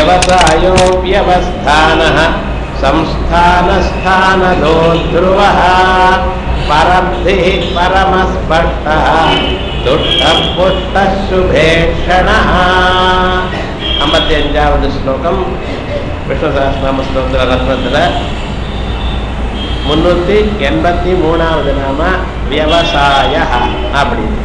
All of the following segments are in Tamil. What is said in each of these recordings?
व्यवसायोऽप्यवस्थानः संस्थानस्थानदो ध्रुवः परब्धिः परमस्पष्टः दुष्टः पुष्टः शुभेक्षणः ஐம்பத்தி அஞ்சாவது ஸ்லோகம் விஷ்ணு சஹஸ்ரநாம ஸ்லோகத்தில் ரத்னத்தில் முன்னூற்றி எண்பத்தி மூணாவது நாம விவசாய அப்படின்னு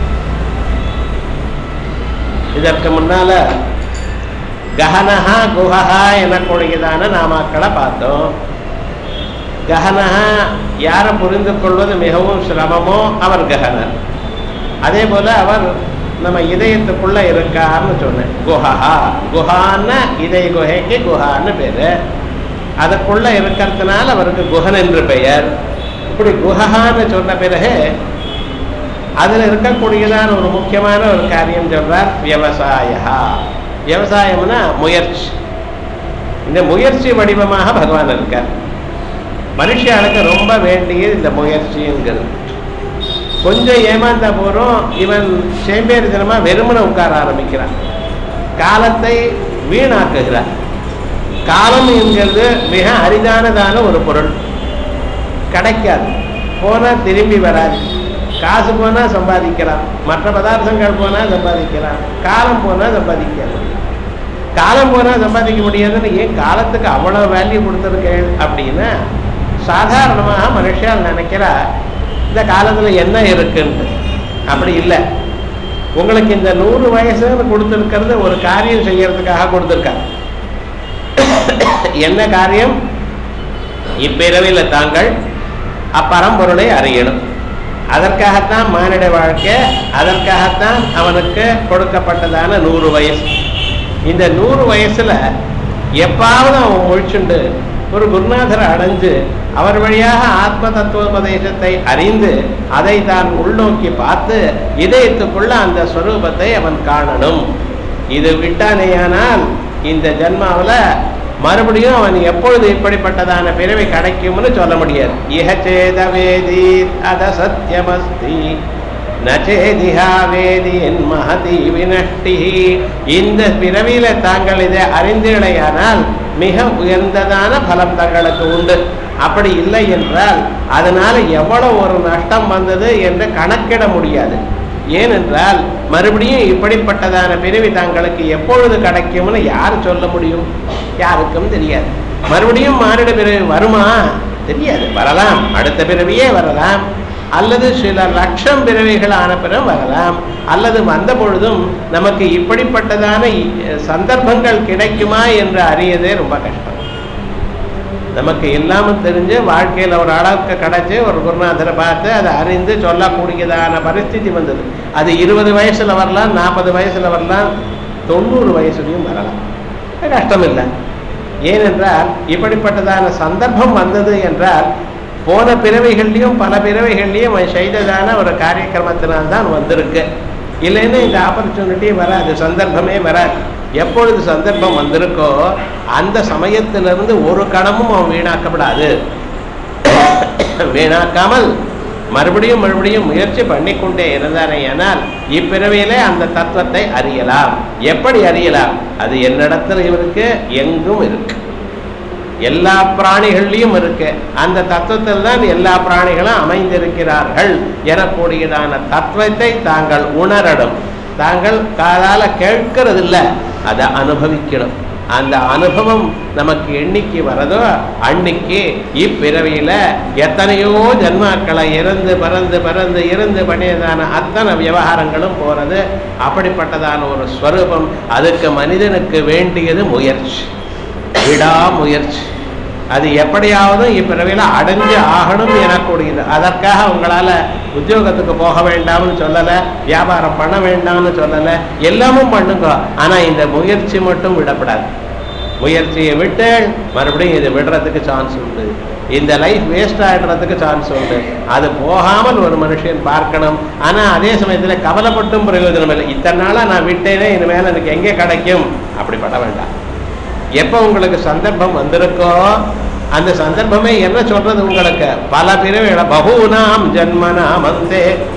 இதற்கு முன்னால கஹனஹா குஹஹா எனக்கூடியதான நாமாக்களை பார்த்தோம் கஹனஹா யாரை புரிந்து கொள்வது மிகவும் சிரமமோ அவர் கஹனர் அதே போல அவர் நம்ம இதயத்துக்குள்ள இருக்காருன்னு சொன்னேன் குஹா குஹான்னு இதய குகைக்கு குஹான்னு பேரு அதுக்குள்ள இருக்கிறதுனால அவருக்கு குஹன் என்று பெயர் இப்படி குஹான்னு சொன்ன பிறகு அதுல இருக்கக்கூடியதான ஒரு முக்கியமான ஒரு காரியம் சொல்றார் விவசாயா விவசாயம்னா முயற்சி இந்த முயற்சி வடிவமாக பகவான் இருக்கார் மனுஷியாளுக்கு ரொம்ப வேண்டியது இந்த முயற்சிங்கிறது கொஞ்சம் ஏமாந்த போறோம் இவன் சேம்பேரித்தனமா வெறுமனை உட்கார ஆரம்பிக்கிறான் காலத்தை வீணாக்குகிறான் காலம் என்கிறது மிக அரிதானதான ஒரு பொருள் கிடைக்காது போனா திரும்பி வராது காசு போனா சம்பாதிக்கிறான் மற்ற பதார்த்தங்கள் போனா சம்பாதிக்கிறான் காலம் போனா சம்பாதிக்க முடியும் காலம் போனா சம்பாதிக்க முடியாதுன்னு ஏன் காலத்துக்கு அவ்வளவு வேல்யூ கொடுத்துருக்கேன் அப்படின்னா சாதாரணமாக மனுஷால் நினைக்கிறா இந்த காலத்துல என்ன இருக்குன்னு அப்படி இல்லை உங்களுக்கு இந்த நூறு வயசுன்னு கொடுத்துருக்கிறது ஒரு காரியம் செய்யறதுக்காக கொடுத்துருக்காங்க என்ன காரியம் இப்பிறவில தாங்கள் அப்பரம்பொருளை அறியணும் அதற்காகத்தான் மானிட வாழ்க்கை அதற்காகத்தான் அவனுக்கு கொடுக்கப்பட்டதான நூறு வயசு இந்த நூறு வயசுல எப்பாவது அவன் முழிச்சுண்டு ஒரு குருநாதரை அடைஞ்சு அவர் வழியாக ஆத்ம தத்துவோபதேசத்தை அறிந்து அதை தான் உள்நோக்கி பார்த்து இதயத்துக்குள்ள அந்த ஸ்வரூபத்தை அவன் காணணும் இது விட்டானேயானால் இந்த ஜென்மாவுல மறுபடியும் அவன் எப்பொழுது இப்படிப்பட்டதான பிறவி கிடைக்கும்னு சொல்ல முடியாது இஹச்சேத வேதி அத சத்தியமஸ்தி நச்சேதிஹா வேதியின் மகதி வினஷ்டி இந்த பிறவியில தாங்கள் இதை அறிந்தீழையானால் மிக உயர்ந்ததான பலம் தங்களுக்கு உண்டு அப்படி இல்லை என்றால் அதனால எவ்வளவு ஒரு நஷ்டம் வந்தது என்று கணக்கிட முடியாது ஏனென்றால் மறுபடியும் இப்படிப்பட்டதான பிறவி தங்களுக்கு எப்பொழுது கிடைக்கும்னு யார் சொல்ல முடியும் யாருக்கும் தெரியாது மறுபடியும் மானிட பிறவி வருமா தெரியாது வரலாம் அடுத்த பிறவியே வரலாம் அல்லது சில லட்சம் பிறவிகள் ஆன பிறகு வரலாம் அல்லது வந்த பொழுதும் நமக்கு இப்படிப்பட்டதான இ- சந்தர்ப்பங்கள் கிடைக்குமா என்று அறியதே ரொம்ப கஷ்டம் நமக்கு இல்லாம தெரிஞ்சு வாழ்க்கையில ஒரு அளவுக்கு கிடைச்சு ஒரு குருநாதரை பார்த்து அதை அறிந்து சொல்லக்கூடியதான பரிஸ்திதி வந்தது அது இருபது வயசுல வரலாம் நாற்பது வயசுல வரலாம் தொண்ணூறு வயசுலையும் வரலாம் அது கஷ்டம் இல்லை ஏனென்றால் இப்படிப்பட்டதான சந்தர்ப்பம் வந்தது என்றால் போன பிறவைகள்லையும் பல பிறவைகள்லையும் அவன் செய்ததான ஒரு காரியக்கிரமத்தினால்தான் வந்திருக்கு இல்லைன்னா இந்த ஆப்பர்ச்சுனிட்டி வராது சந்தர்ப்பமே வராது எப்பொழுது சந்தர்ப்பம் வந்திருக்கோ அந்த சமயத்திலிருந்து ஒரு கணமும் அவன் வீணாக்கப்படாது வீணாக்காமல் மறுபடியும் மறுபடியும் முயற்சி பண்ணிக்கொண்டே இருந்தானேயானால் இப்பிறவியிலே அந்த தத்துவத்தை அறியலாம் எப்படி அறியலாம் அது என்னிடத்துல இவருக்கு எங்கும் இருக்கு எல்லா பிராணிகள்லையும் இருக்கு அந்த தத்துவத்தில் தான் எல்லா பிராணிகளும் அமைந்திருக்கிறார்கள் எனக்கூடியதான தத்துவத்தை தாங்கள் உணரணும் தாங்கள் காதால கேட்கறது இல்ல அதை அனுபவிக்கணும் அந்த அனுபவம் நமக்கு என்னைக்கு வரதோ அன்னைக்கு இப்பிறவியில எத்தனையோ ஜன்மாக்களை இறந்து பறந்து பறந்து இருந்து பண்ணியதான அத்தனை விவகாரங்களும் போறது அப்படிப்பட்டதான ஒரு ஸ்வரூபம் அதுக்கு மனிதனுக்கு வேண்டியது முயற்சி விடாமுயற்சி அது எப்படியாவது இப்பிறவில அடைஞ்சு ஆகணும் எனக்கூடியது அதற்காக உங்களால உத்தியோகத்துக்கு போக வேண்டாம்னு சொல்லல வியாபாரம் பண்ண வேண்டாம்னு சொல்லல எல்லாமும் பண்ணுங்க ஆனா இந்த முயற்சி மட்டும் விடப்படாது முயற்சியை விட்டு மறுபடியும் இதை விடுறதுக்கு சான்ஸ் உண்டு இந்த லைஃப் வேஸ்ட் ஆகிடுறதுக்கு சான்ஸ் உண்டு அது போகாமல் ஒரு மனுஷன் பார்க்கணும் ஆனா அதே சமயத்துல கவலைப்பட்டும் பிரயோஜனம் இல்லை இத்தனை நாளா நான் விட்டேனே இனிமேல் எனக்கு எங்கே கிடைக்கும் அப்படி பட வேண்டாம் எப்போ உங்களுக்கு சந்தர்ப்பம் வந்திருக்கோ அந்த சந்தர்ப்பமே என்ன சொல்றது உங்களுக்கு பல பிறவிகள பகூனாம் ஜன்மனாம் அந்தே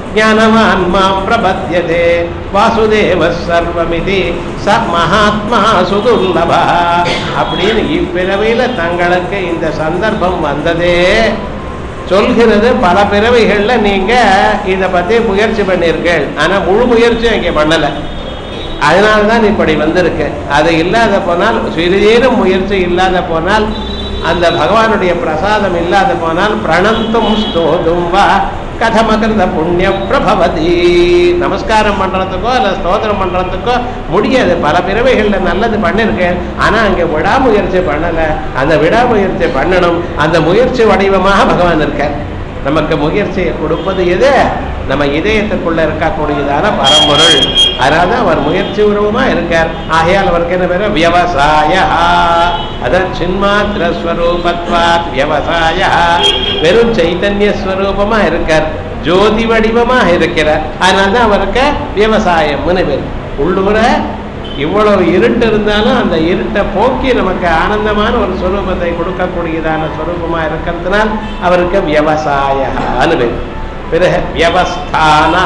ஞானவான் மாம் பிரபத்தியதே வாசுதேவ சர்வமிதி ச மகாத்மா சுதுர்லபா அப்படின்னு இப்பிறவையில தங்களுக்கு இந்த சந்தர்ப்பம் வந்ததே சொல்கிறது பல பிறவைகள்ல நீங்க இதை பத்தி முயற்சி பண்ணியிருக்கீள் ஆனா முழு முயற்சியும் இங்க பண்ணல அதனால தான் இப்படி வந்திருக்கு அது இல்லாத போனால் சிறிதேனும் முயற்சி இல்லாத போனால் அந்த பகவானுடைய பிரசாதம் இல்லாத போனால் பிரணந்தும் ஸ்தோதும் வா கதமகிருத புண்ணிய பிரபவதி நமஸ்காரம் பண்றதுக்கோ இல்ல ஸ்தோத்திரம் பண்றதுக்கோ முடியாது பல பிறவைகள்ல நல்லது பண்ணிருக்கேன் ஆனா அங்க விடாமுயற்சி பண்ணல அந்த விடாமுயற்சி பண்ணணும் அந்த முயற்சி வடிவமாக பகவான் இருக்கார் நமக்கு முயற்சியை கொடுப்பது எது நம்ம இதயத்துக்குள்ள இருக்கக்கூடியதான பரம்பொருள் அதனால தான் அவர் முயற்சி உருவமா இருக்கார் ஆகையால் அவருக்கு என்ன பேரு விவசாய அதான் சின்மாத்திர ஸ்வரூபத்வாத் விவசாய வெறும் சைத்தன்ய ஸ்வரூபமா இருக்கார் ஜோதி வடிவமா இருக்கிறார் அதனால தான் அவருக்கு விவசாயம்னு பேர் உள்ளூர இவ்வளவு இருட்டு இருந்தாலும் அந்த இருட்டை போக்கி நமக்கு ஆனந்தமான ஒரு ஸ்வரூபத்தை கொடுக்கக்கூடியதான ஸ்வரூபமா இருக்கிறதுனால் அவருக்கு விவசாயன்னு பேர் பிறகு வியவஸ்தானா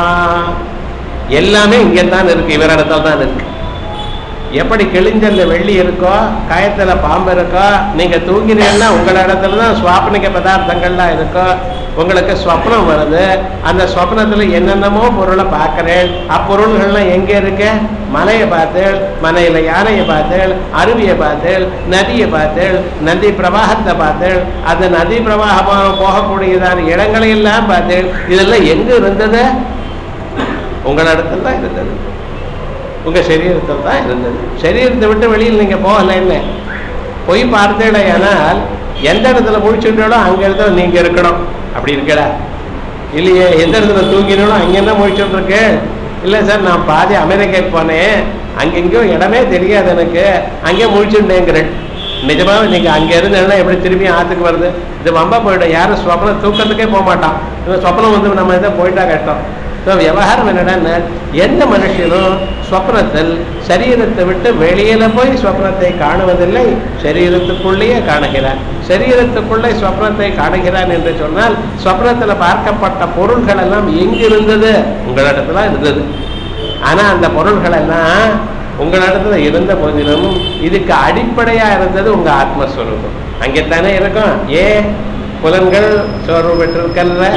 எல்லாமே இங்கே தான் இருக்கு இவரிடத்துல தான் இருக்கு எப்படி கிழிஞ்சல்ல வெள்ளி இருக்கோ காயத்துல பாம்பு இருக்கோ நீங்க தூங்கினீங்கன்னா உங்கள இடத்துல தான் சுவாப்னிக பதார்த்தங்கள்லாம் இருக்கோ உங்களுக்கு ஸ்வப்னம் வருது அந்த ஸ்வப்னத்துல என்னென்னமோ பொருளை பார்க்கிறேன் அப்பொருள்கள்லாம் எங்க இருக்கு மலையை பார்த்தேள் மலையில யானையை பார்த்தேள் அருவியை பார்த்தேள் நதியை பார்த்தேள் நதி பிரவாகத்தை பார்த்தேள் அந்த நதி பிரவாகமாக போகக்கூடியதான இடங்களை எல்லாம் பார்த்தேள் இதெல்லாம் எங்க இருந்தது உங்களிடத்துல தான் இருந்தது உங்க சரீரத்தில் தான் இருந்தது சரீரத்தை விட்டு வெளியில் நீங்க போகல என்ன போய் பார்த்தேடையானால் எந்த இடத்துல முழிச்சுட்டாலோ அங்க இடத்துல நீங்க இருக்கணும் அப்படி இருக்கடா இல்லையே எந்த இடத்துல தூங்கினாலும் அங்க என்ன முழிச்சுட்டு இருக்கு இல்லை சார் நான் பாதி அமெரிக்காக்கு போனேன் அங்கெங்கேயோ இடமே தெரியாது எனக்கு அங்கே முழிச்சுட்டேங்கிறேன் நிஜமாவே நீங்க அங்க இருந்தேன்னா எப்படி திரும்பி ஆத்துக்கு வருது இது வம்பா போயிடும் யாரும் ஸ்வப்னம் தூக்கத்துக்கே போக மாட்டான் இந்த ஸ்வப்னம் வந்து நம்ம இதை போயிட்டா கஷ்டம் ஸோ விவகாரம் என்னடா எந்த மனுஷனும் ஸ்வப்னத்தில் சரீரத்தை விட்டு வெளியில போய் ஸ்வப்னத்தை காணுவதில்லை சரீரத்துக்குள்ளேயே காணுகிறான் சரீரத்துக்குள்ளே ஸ்வப்னத்தை காணுகிறான் என்று சொன்னால் ஸ்வப்னத்தில் பார்க்கப்பட்ட பொருள்கள் எல்லாம் எங்கிருந்தது உங்களிடத்துல இருந்தது ஆனா அந்த பொருள்கள் எல்லாம் உங்களிடத்துல இருந்த போதிலும் இதுக்கு அடிப்படையா இருந்தது உங்க ஆத்மஸ்வரூபம் அங்கேத்தானே இருக்கும் ஏ புலன்கள் சோர்வு பெற்றிருக்கல்ல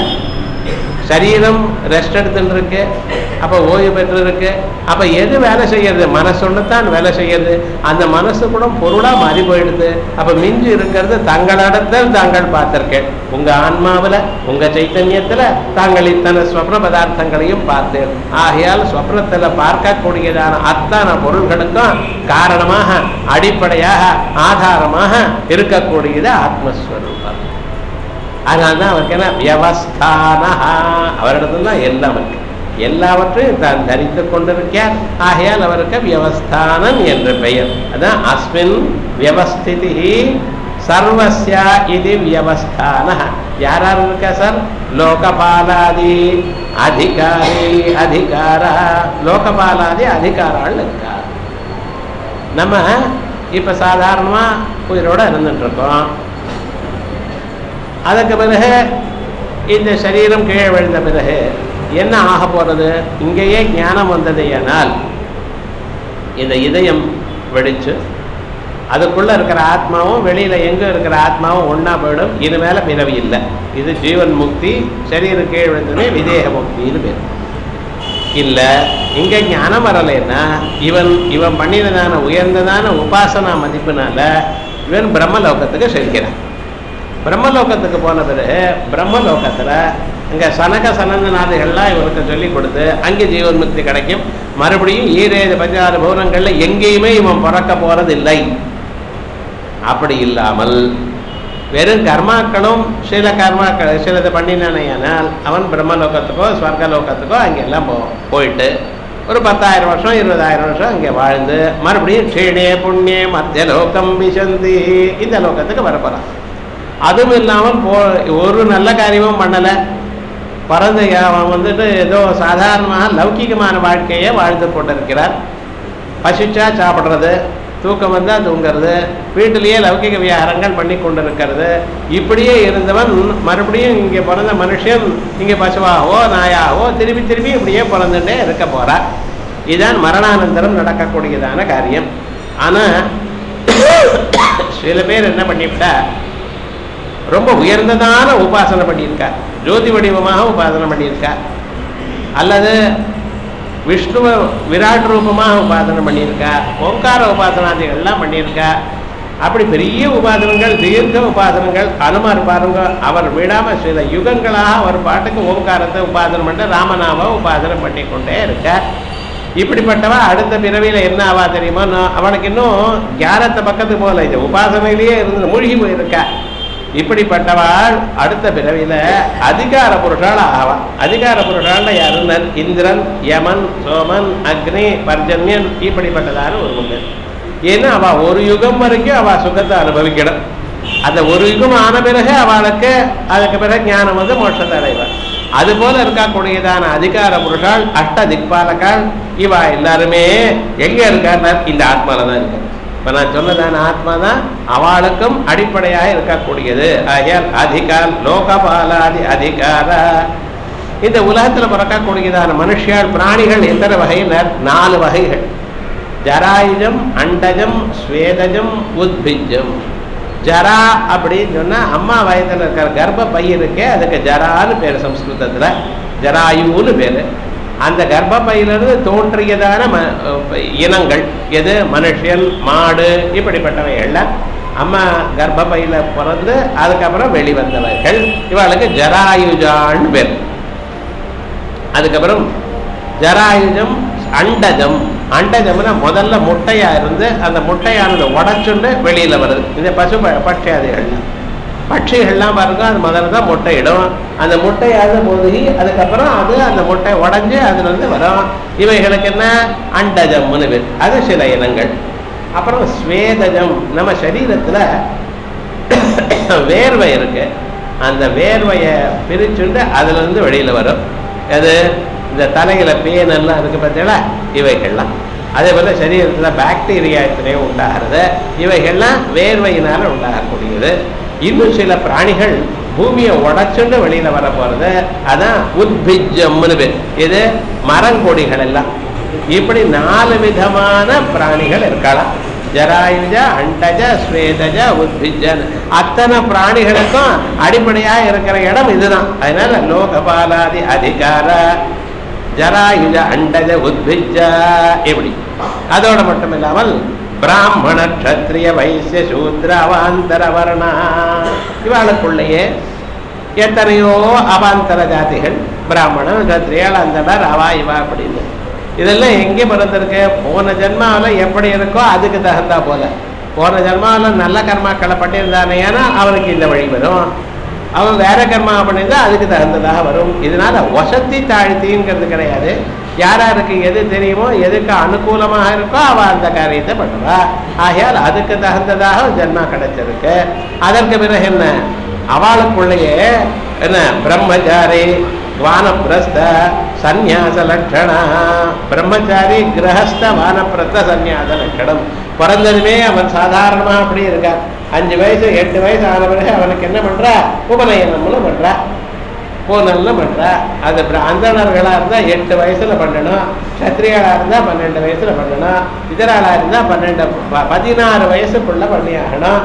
சரீரம் ரெஸ்ட் எடுத்துட்டு இருக்கு அப்ப ஓய்வு பெற்று இருக்கு அப்ப எது வேலை செய்யறது மனசொன்னுத்தான் வேலை செய்யறது அந்த மனசு கூட பொருளா மாறி போயிடுது அப்ப மிஞ்சி இருக்கிறது தங்களிடத்தில் தாங்கள் பார்த்திருக்கேன் உங்க ஆன்மாவுல உங்க சைத்தன்யத்துல தாங்கள் இத்தனை ஸ்வப்ன பதார்த்தங்களையும் பார்த்தேன் ஆகையால் ஸ்வப்னத்துல பார்க்கக்கூடியதான அத்தனை பொருள்களுக்கும் காரணமாக அடிப்படையாக ஆதாரமாக இருக்கக்கூடியது ஆத்மஸ்வரூபம் அதனால்தான் அவருக்கு என்ன வியவஸ்தானா அவரிடத்துல தான் எல்லாம் இருக்கு எல்லாவற்றையும் தான் தரித்துக் கொண்டிருக்கார் ஆகையால் அவருக்கு வியவஸ்தானன் என்று பெயர் அதான் அஸ்மின் வியவஸ்திதி சர்வஸ்யா இது வியவஸ்தான யார் யார் இருக்கா சார் லோகபாலாதி அதிகாரி அதிகார லோகபாலாதி அதிகாரால் இருக்கா நம்ம இப்ப சாதாரணமா உயிரோட இருந்துட்டு இருக்கோம் அதுக்கு பிறகு இந்த சரீரம் கீழே விழுந்த பிறகு என்ன ஆக போறது இங்கேயே ஞானம் வந்ததேயானால் இந்த இதயம் வெடிச்சு அதுக்குள்ள இருக்கிற ஆத்மாவும் வெளியில எங்க இருக்கிற ஆத்மாவும் ஒண்ணா போயிடும் இது மேல பிறவி இல்லை இது ஜீவன் முக்தி சரீரம் கீழ் விழுந்ததுமே விதேக முக்தின்னு பேர் இல்ல இங்க ஞானம் வரலைன்னா இவன் இவன் பண்ணினதான உயர்ந்ததான உபாசனா மதிப்பினால இவன் பிரம்மலோகத்துக்கு செல்கிறான் பிரம்மலோகத்துக்கு போன பிறகு பிரம்மலோகத்துல இங்க சனக சனந்தநாதிகள்லாம் இவருக்கு சொல்லி கொடுத்து அங்கே ஜீவன் முக்தி கிடைக்கும் மறுபடியும் ஈரேழு பதினாறு பௌரங்கள்ல எங்கேயுமே இவன் பிறக்க போறதில்லை அப்படி இல்லாமல் வெறும் கர்மாக்களும் சில கர்மாக்கள் சிலது பண்ணினானால் அவன் பிரம்மலோகத்துக்கோ ஸ்வர்கலோகத்துக்கோ அங்கெல்லாம் போ போயிட்டு ஒரு பத்தாயிரம் வருஷம் இருபதாயிரம் வருஷம் அங்கே வாழ்ந்து மறுபடியும் க்ஷீணே புண்ணிய மத்திய லோகம் விசந்தி இந்த லோகத்துக்கு வரப்போறான் அதுவும் இல்லாமல் போ ஒரு நல்ல காரியமும் பண்ணலை பிறந்த அவன் வந்துட்டு ஏதோ சாதாரணமாக லௌகிகமான வாழ்க்கையை வாழ்ந்து கொண்டிருக்கிறார் பசிச்சா சாப்பிட்றது தூக்கம் வந்தால் தூங்கிறது வீட்டிலேயே லௌகிக வியாபாரங்கள் பண்ணி கொண்டிருக்கிறது இப்படியே இருந்தவன் மறுபடியும் இங்கே பிறந்த மனுஷன் இங்கே பசுவாகவோ நாயாகவோ திருப்பி திருப்பி இப்படியே பிறந்துட்டே இருக்க போறா இதுதான் மரணானந்தரம் நடக்கக்கூடியதான காரியம் ஆனால் சில பேர் என்ன பண்ணிவிட்டா ரொம்ப உயர்ந்ததான உபாசனை பண்ணியிருக்கா ஜோதி வடிவமாக உபாசனை பண்ணியிருக்கா அல்லது விஷ்ணுவை விராட் ரூபமாக உபாசனை பண்ணியிருக்கா ஓங்கார உபாசனாதிகள்லாம் பண்ணியிருக்கா அப்படி பெரிய உபாசனங்கள் தீர்க்க உபாசனங்கள் அனுமார் பாருங்க அவர் விடாம சில யுகங்களாக அவர் பாட்டுக்கு ஓங்காரத்தை உபாசனை பண்ண ராமநாம உபாசனை பண்ணி கொண்டே இருக்கார் இப்படிப்பட்டவ அடுத்த பிறவியில என்ன ஆவா தெரியுமா நான் அவனுக்கு இன்னும் ஞானத்தை பக்கத்துக்கு போகல இது உபாசனையிலேயே இருந்து மூழ்கி போயிருக்கா இப்படிப்பட்டவாள் அடுத்த பிறவியில அதிகார புருஷால் ஆவா அதிகார புருஷால் யாருன்னா இந்திரன் யமன் சோமன் அக்னி பர்ஜன்யன் இப்படிப்பட்டதான ஒரு முன்னேன் ஏன்னா அவ ஒரு யுகம் வரைக்கும் அவ சுகத்தை அனுபவிக்கணும் அந்த ஒரு யுகம் ஆன பிறகு அவளுக்கு அதுக்கு பிறகு ஞானம் வந்து மோட்சத்தை அடைவார் அது போல இருக்கக்கூடியதான அதிகார புருஷால் அஷ்ட திக்பாலகால் இவா எல்லாருமே எங்க இருக்காருன்னா இந்த ஆத்மால தான் இருக்காரு இப்ப நான் சொன்னதான ஆத்மா தான் அவளுக்கும் அடிப்படையாக இருக்கக்கூடியது ஆகையால் அதிகார் லோகபாலாதி அதிகார இந்த உலகத்துல பிறக்கக்கூடியதான மனுஷியால் பிராணிகள் எத்தனை வகையினர் நாலு வகைகள் ஜராயுஜம் அண்டஜம் ஸ்வேதஜம் உத்பிஜம் ஜரா அப்படின்னு சொன்னா அம்மா வயதுல இருக்கிற கர்ப்ப பை இருக்கே அதுக்கு ஜரான்னு பேர் சம்ஸ்கிருதத்துல ஜராயுன்னு பேரு அந்த கர்ப்பப்பையிலிருந்து தோன்றியதான ம இனங்கள் எது மனுஷன் மாடு இப்படிப்பட்டவைகள்லாம் அம்மா கர்ப்பப்பையில பிறந்து அதுக்கப்புறம் வெளிவந்தவர்கள் இவளுக்கு ஜராயுஜான்னு பேர் அதுக்கப்புறம் ஜராயுஜம் அண்டஜம் அண்டஜம்னா முதல்ல முட்டையா இருந்து அந்த முட்டையானது உடச்சுண்டு வெளியில வருது இது பசு ப- பட்சியாதிகள் பட்சிகள்லாம் பாருங்க அது முதல்ல தான் முட்டையிடும் அந்த முட்டையாவது பொதுகி அதுக்கப்புறம் அது அந்த முட்டை உடஞ்சு அதுல இருந்து வரும் இவைகளுக்கு என்ன அண்டஜம்னு பேர் அது சில இனங்கள் அப்புறம் ஸ்வேதஜம் நம்ம சரீரத்துல வேர்வை இருக்கு அந்த வேர்வையை பிரிச்சுண்டு அதுல இருந்து வெளியில வரும் அது இந்த தலையில பேன் எல்லாம் இருக்கு பார்த்தீங்களா இவைகள்லாம் அதே போல சரீரத்துல பாக்டீரியா எத்தனையோ உண்டாகிறது இவைகள்லாம் வேர்வையினால உண்டாகக்கூடியது இன்னும் சில பிராணிகள் பூமியை உடைச்சுண்டு வெளியில வர போறது அதான் உத்பிஜம்னு பேர் இது மரங்கொடிகள் எல்லாம் இப்படி நாலு விதமான பிராணிகள் இருக்கலாம் ஜராயுஜ அண்டஜ ஸ்வேதஜ உத்பிஜன் அத்தனை பிராணிகளுக்கும் அடிப்படையா இருக்கிற இடம் இதுதான் அதனால லோகபாலாதி அதிகார ஜராயுஜ அண்டஜ உத்பிஜ இப்படி அதோட மட்டும் இல்லாமல் பிராமண க்ஷத்ரிய வைசிய சூத்ர அவாந்தர வர்ணா இவாளுக்குள்ளேயே எத்தனையோ அவாந்தர ஜாதிகள் பிராமணன் கத்திரியல் அந்தனர் அவா இவா அப்படின்னு இதெல்லாம் எங்கே பிறந்திருக்கு போன ஜென்மாவில் எப்படி இருக்கோ அதுக்கு தகுந்தா போல போன ஜென்மாவில் நல்ல கர்மாக்களை பண்ணியிருந்தானே ஏன்னா அவனுக்கு இந்த வழி வரும் அவன் வேற கர்மா பண்ணியிருந்தா அதுக்கு தகுந்ததாக வரும் இதனால வசத்தி தாழ்த்திங்கிறது கிடையாது யார் யாருக்கு எது தெரியுமோ எதுக்கு அனுகூலமாக இருக்கோ அவ அந்த காரியத்தை பண்ணுவா ஆகையால் அதுக்கு தகுந்ததாக ஜென்மா கிடைச்சிருக்கு அதற்கு பிறகு என்ன அவளுக்குள்ளேயே என்ன பிரம்மச்சாரி வானப்பிரஸ்த சந்நியாச லட்சணா பிரம்மச்சாரி கிரகஸ்த வானப்பிரஸ்த சந்நியாச லட்சணம் பிறந்ததுமே அவன் சாதாரணமா அப்படி இருக்கான் அஞ்சு வயசு எட்டு வயசு ஆன பிறகு அவனுக்கு என்ன பண்றா உபநயனம்னு பண்றா பூனல்னு பண்றா அது பிர- அந்தணர்களா இருந்தா எட்டு வயசுல பண்ணணும் சத்திரிகளா இருந்தா பன்னெண்டு வயசுல பண்ணணும் இதராளா இருந்தா பன்னெண்டு ப- பதினாறு வயசுக்குள்ள பண்ணி ஆகணும்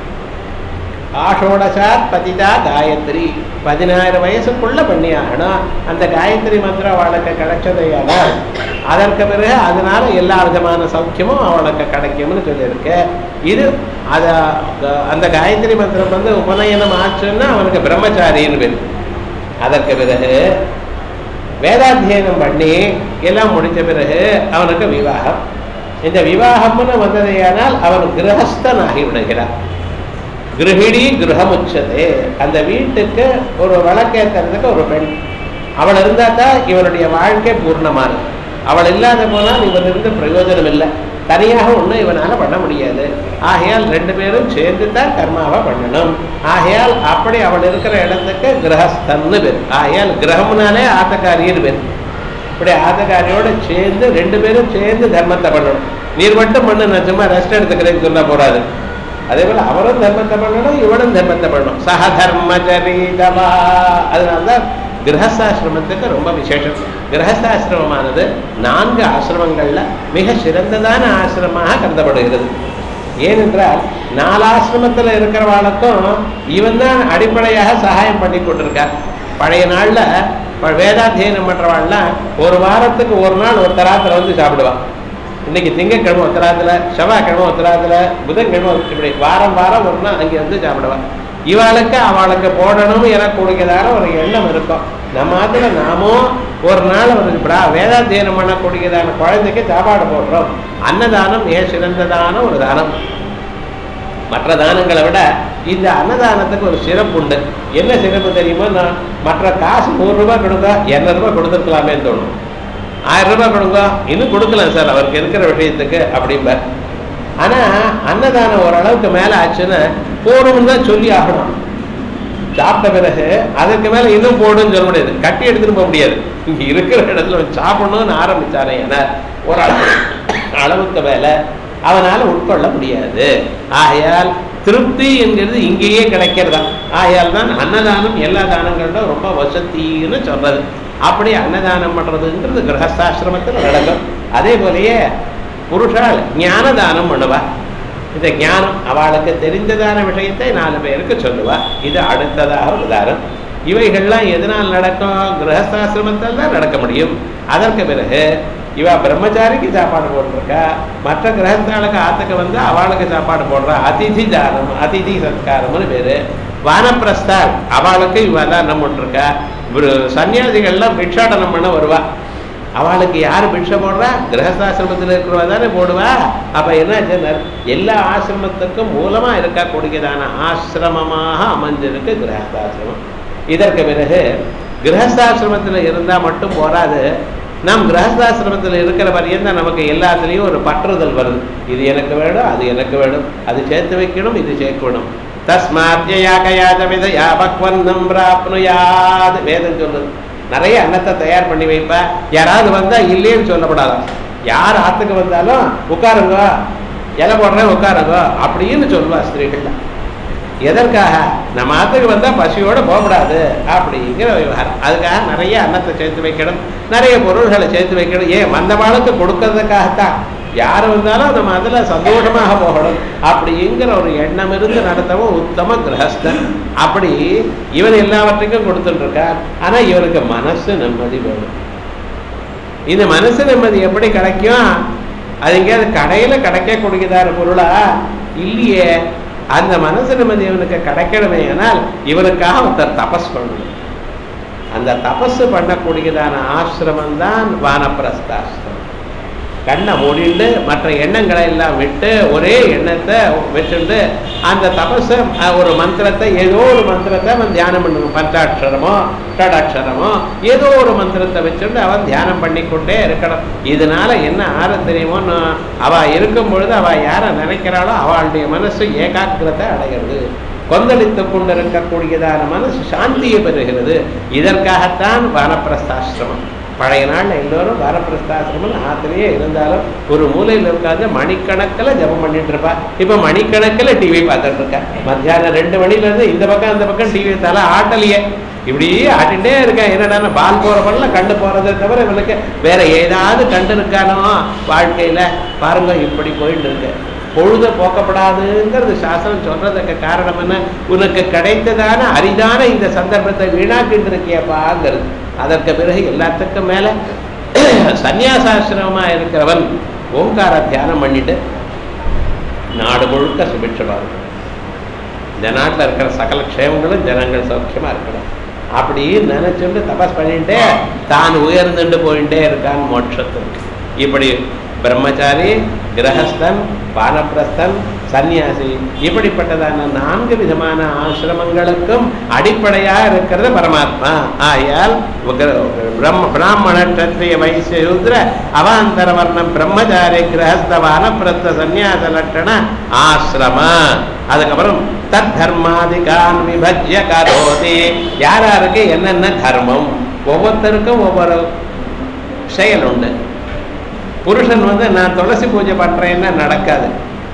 ஆஷோடசாத் பதிதா காயத்ரி பதினாறு வயசுக்குள்ள பண்ணி ஆகணும் அந்த காயத்ரி மந்திரம் அவளுக்கு கிடைச்சதையானால் அதற்கு பிறகு அதனால எல்லா விதமான சௌக்கியமும் அவளுக்கு கிடைக்கும்னு சொல்லியிருக்கு இது அத அந்த காயத்ரி மந்திரம் வந்து உபநயனம் ஆச்சுன்னா அவனுக்கு பிரம்மச்சாரின்னு பேர் அதற்கு பிறகு வேதாத்தியனம் பண்ணி எல்லாம் முடிஞ்ச பிறகு அவனுக்கு விவாகம் இந்த விவாகம்னு வந்ததையானால் அவன் கிரகஸ்தனாகி விடுகிறான் கிரகிணி கிரகமுச்சதே அந்த வீட்டுக்கு ஒரு விளக்கேற்றுறதுக்கு ஒரு பெண் அவள் இருந்தா தான் இவனுடைய வாழ்க்கை பூர்ணமானது அவள் இல்லாத போனால் இவன் இருந்து பிரயோஜனம் இல்லை தனியாக ஒன்றும் இவனால பண்ண முடியாது ஆகையால் ரெண்டு பேரும் சேர்ந்து தான் கர்மாவை பண்ணணும் ஆகையால் அப்படி அவள் இருக்கிற இடத்துக்கு கிரகஸ்தன்னு பேர் ஆகையால் கிரகம்னாலே ஆத்தக்காரின்னு பேர் இப்படி ஆத்தக்காரியோட சேர்ந்து ரெண்டு பேரும் சேர்ந்து தர்மத்தை பண்ணணும் நீர் மட்டும் பண்ணு நான் சும்மா ரெஸ்ட் எடுத்துக்கிறேன்னு சொன்னா போறாது அதே போல அவரும் தர்மத்தை பண்ணணும் இவனும் தர்மத்தை பண்ணணும் சக தர்மச்சரீதவா அதனால்தான் கிரகஸ்தாசிரமத்துக்கு ரொம்ப விசேஷம் கிரகஸ்தாசிரமமானது நான்கு ஆசிரமங்கள்ல மிக சிறந்ததான ஆசிரமமாக கருதப்படுகிறது ஏனென்றால் நாலு ஆசிரமத்துல இருக்கிறவாளுக்கும் இவன் தான் அடிப்படையாக சகாயம் பண்ணி கொண்டிருக்கார் பழைய நாள்ல ப- வேதாத்தியனம் பண்றவாள்லாம் ஒரு வாரத்துக்கு ஒரு நாள் ஒரு தராத்துல வந்து சாப்பிடுவான் இன்னைக்கு திங்கட்கிழமை உத்தராத்துல செவ்வாய்க்கிழமை உத்தராத்துல புதன்கிழமை இப்படி வாரம் வாரம் ஒரு நாள் அங்கே வந்து சாப்பிடுவான் இவாளுக்கு அவளுக்கு போடணும் என கூடியதான ஒரு எண்ணம் இருக்கும் நம்ம அதுல நாமும் ஒரு நாள் ஒரு பிரா வேதாத்தியனம் பண்ணக்கூடியதான குழந்தைக்கு சாப்பாடு போடுறோம் அன்னதானம் மிக சிறந்ததான ஒரு தானம் மற்ற தானங்களை விட இந்த அன்னதானத்துக்கு ஒரு சிறப்பு உண்டு என்ன சிறப்பு தெரியுமா நான் மற்ற காசு நூறு ரூபாய் கொடுத்தா இருநூறு ரூபாய் கொடுத்துருக்கலாமே தோணும் ஆயிரம் ரூபாய் கொடுங்க இன்னும் கொடுக்கலாம் சார் அவருக்கு இருக்கிற விஷயத்துக்கு அப்படிம்பார் ஆனா அன்னதானம் ஓரளவுக்கு மேல ஆச்சுன்னா போடும்னு தான் சொல்லி ஆகணும் சாப்பிட்ட பிறகு அதற்கு மேல இன்னும் போடுன்னு சொல்ல முடியாது கட்டி எடுத்துட்டு போக முடியாது இங்க இருக்கிற இடத்துல அவன் சாப்பிடணும்னு ஆரம்பிச்சானே ஏன்னா ஒரு அளவு அளவுக்கு மேல அவனால உட்கொள்ள முடியாது ஆகையால் திருப்தி என்கிறது இங்கேயே கிடைக்கிறதா ஆகையால் தான் அன்னதானம் எல்லா தானங்களோட ரொம்ப வசத்தின்னு சொல்றது அப்படி அன்னதானம் பண்றதுங்கிறது கிரகஸ்தாசிரமத்தில் நடக்கும் அதே போலயே புருஷால் ஞான தானம் பண்ணுவா இந்த ஞானம் அவளுக்கு தெரிந்ததான விஷயத்தை நாலு பேருக்கு சொல்லுவா இது அடுத்ததாக ஒரு உதாரணம் இவைகள்லாம் எதனால் நடக்கும் கிரகஸ்தாசிரமத்தில் தான் நடக்க முடியும் அதற்கு பிறகு இவ பிரம்மச்சாரிக்கு சாப்பாடு போட்டிருக்கா மற்ற கிரகஸ்தாளுக்கு ஆத்துக்கு வந்து அவளுக்கு சாப்பாடு போடுறா அதிதி தானம் அதிதி சத்காரம்னு பேரு வானப்பிரஸ்தாள் அவளுக்கு இவ தானம் போட்டிருக்கா ஒரு சன்னியாசிகள்லாம் பிக்ஷாடனம் பண்ண வருவா அவளுக்கு யார் பிக்ஷை போடுறா கிரகஸ்தாசிரமத்தில் இருக்கிறவா தானே போடுவா அப்ப என்ன சொன்னார் எல்லா ஆசிரமத்துக்கும் மூலமா இருக்கக்கூடியதான ஆசிரமமாக அமைஞ்சிருக்கு கிரகஸ்தாசிரமம் இதற்கு பிறகு கிரகஸ்தாசிரமத்தில் இருந்தா மட்டும் போராது நாம் கிரகஸ்தாசிரமத்தில் இருக்கிற பரியந்தான் நமக்கு எல்லாத்துலேயும் ஒரு பற்றுதல் வருது இது எனக்கு வேணும் அது எனக்கு வேணும் அது சேர்த்து வைக்கணும் இது சேர்க்கணும் தஸ்மாத்யாகயாஜமித யாபக்வந்தம் பிராப்னுயாது வேதம் சொல்லுது நிறைய அன்னத்தை தயார் பண்ணி வைப்ப யாராவது வந்தா இல்லைன்னு சொல்லப்படாதான் யார் ஆத்துக்கு வந்தாலும் உட்காருங்க இலை போடுறேன் உட்காருங்க அப்படின்னு சொல்லுவா ஸ்திரீகள் எதற்காக நம்ம ஆத்துக்கு வந்தா பசியோட போகக்கூடாது அப்படிங்கிற விவகாரம் அதுக்காக நிறைய அன்னத்தை சேர்த்து வைக்கணும் நிறைய பொருள்களை சேர்த்து வைக்கணும் ஏன் வந்தவாளுக்கு கொடுக்கறதுக்காகத்தான் யார் வந்தாலும் நம்ம அதுல சந்தோஷமாக போகணும் அப்படிங்கிற ஒரு எண்ணம் இருந்து நடத்தவும் உத்தம கிரகஸ்தன் அப்படி இவன் எல்லாவற்றுக்கும் கொடுத்துட்டு இருக்கார் ஆனா இவனுக்கு மனசு நிம்மதி வேணும் இந்த மனசு நிம்மதி எப்படி கிடைக்கும் அது எங்கேயாவது கடையில கிடைக்கக்கூடியதான பொருளா இல்லையே அந்த மனசு நிம்மதி இவனுக்கு கிடைக்கணுமே ஆனால் இவனுக்காக ஒருத்தர் தபஸ் பண்ணணும் அந்த தபஸ் பண்ணக்கூடியதான ஆசிரமம் தான் வானப்பிரஸ்தாசிரமம் கண்ணை மூடிண்டு மற்ற எண்ணங்களை எல்லாம் விட்டு ஒரே எண்ணத்தை வச்சுட்டு அந்த தபஸை அஹ், ஒரு மந்திரத்தை ஏதோ ஒரு மந்திரத்தை அவன் தியானம் பண்ணணும் பஞ்சாட்சரமோ ஷடாட்சரமோ ஏதோ ஒரு மந்திரத்தை வச்சுட்டு அவன் தியானம் பண்ணிக்கொண்டே இருக்கணும் இதனால என்ன ஆற தெரியுமோன்னு அவ இருக்கும் பொழுது அவ யாரை நினைக்கிறாளோ அவளுடைய மனசு ஏகாக்கிரத்தை அடைகிறது கொந்தளித்துக் கொண்டிருக்கக்கூடியதான மனசு சாந்தியை பெறுகிறது இதற்காகத்தான் வானப்பிரஸ்தாசிரமம் பழைய நாள்ல எல்லோரும் வானப்பிரஸ்தாசிரமம் ஆத்திலேயே இருந்தாலும் ஒரு மூலையில் உட்கார்ந்து மணிக்கணக்கில் ஜெபம் பண்ணிட்டு இருப்பா இப்ப மணிக்கணக்கில் டிவி பார்த்துட்டு இருக்கா மத்தியானம் ரெண்டு மணில இருந்து இந்த பக்கம் அந்த பக்கம் டிவி தலை ஆட்டலையே இப்படி ஆட்டிகிட்டே இருக்கேன் என்னடா பால் போற பண்ணலாம் கண்டு போறதை தவிர இவனுக்கு வேற ஏதாவது கண்டு இருக்கானோ வாழ்க்கையில பாருங்க இப்படி போயிட்டு இருக்கு பொழுத போக்கப்படாதுங்கிறது சாஸ்திரம் சொல்றதுக்கு காரணம் என்ன உனக்கு கிடைத்ததான அரிதான இந்த சந்தர்ப்பத்தை வீணாக்கிட்டு இருக்கியப்பாங்கிறது அதற்கு பிறகு எல்லாத்துக்கும் மேல சந்நியாசாசிரமமா இருக்கிறவன் ஓங்கார தியானம் பண்ணிட்டு நாடு முழுக்க சுபிட்சமா இருக்கணும் இந்த நாட்டில் இருக்கிற சகல க்ஷேமங்களும் ஜனங்கள் சௌக்கியமா இருக்கணும் அப்படி நினைச்சுட்டு தபஸ் பண்ணிட்டே தான் உயர்ந்துட்டு போயிட்டே இருக்கான் மோட்சத்துக்கு இப்படி பிரம்மச்சாரி கிரகஸ்தன் வானப்பிரஸ்தன் சந்நியாசி இப்படிப்பட்டதான நான்கு விதமான ஆசிரமங்களுக்கும் அடிப்படையா இருக்கிறது பரமாத்மா ஆயால் பிரம்ம பிராமண கத்திரிய வைசிய சூத்ர அவாந்தர வர்ணம் பிரம்மச்சாரி கிரகஸ்த வானப்பிரஸ்த சந்நியாச லட்சண ஆசிரம அதுக்கப்புறம் தத் தர்மாதிகான் விபஜ்ய கரோதி யார் யாருக்கு என்னென்ன தர்மம் ஒவ்வொருத்தருக்கும் ஒவ்வொரு செயல் உண்டு புருஷன் வந்து நான் துளசி பூஜை பண்றேன்னா நடக்காது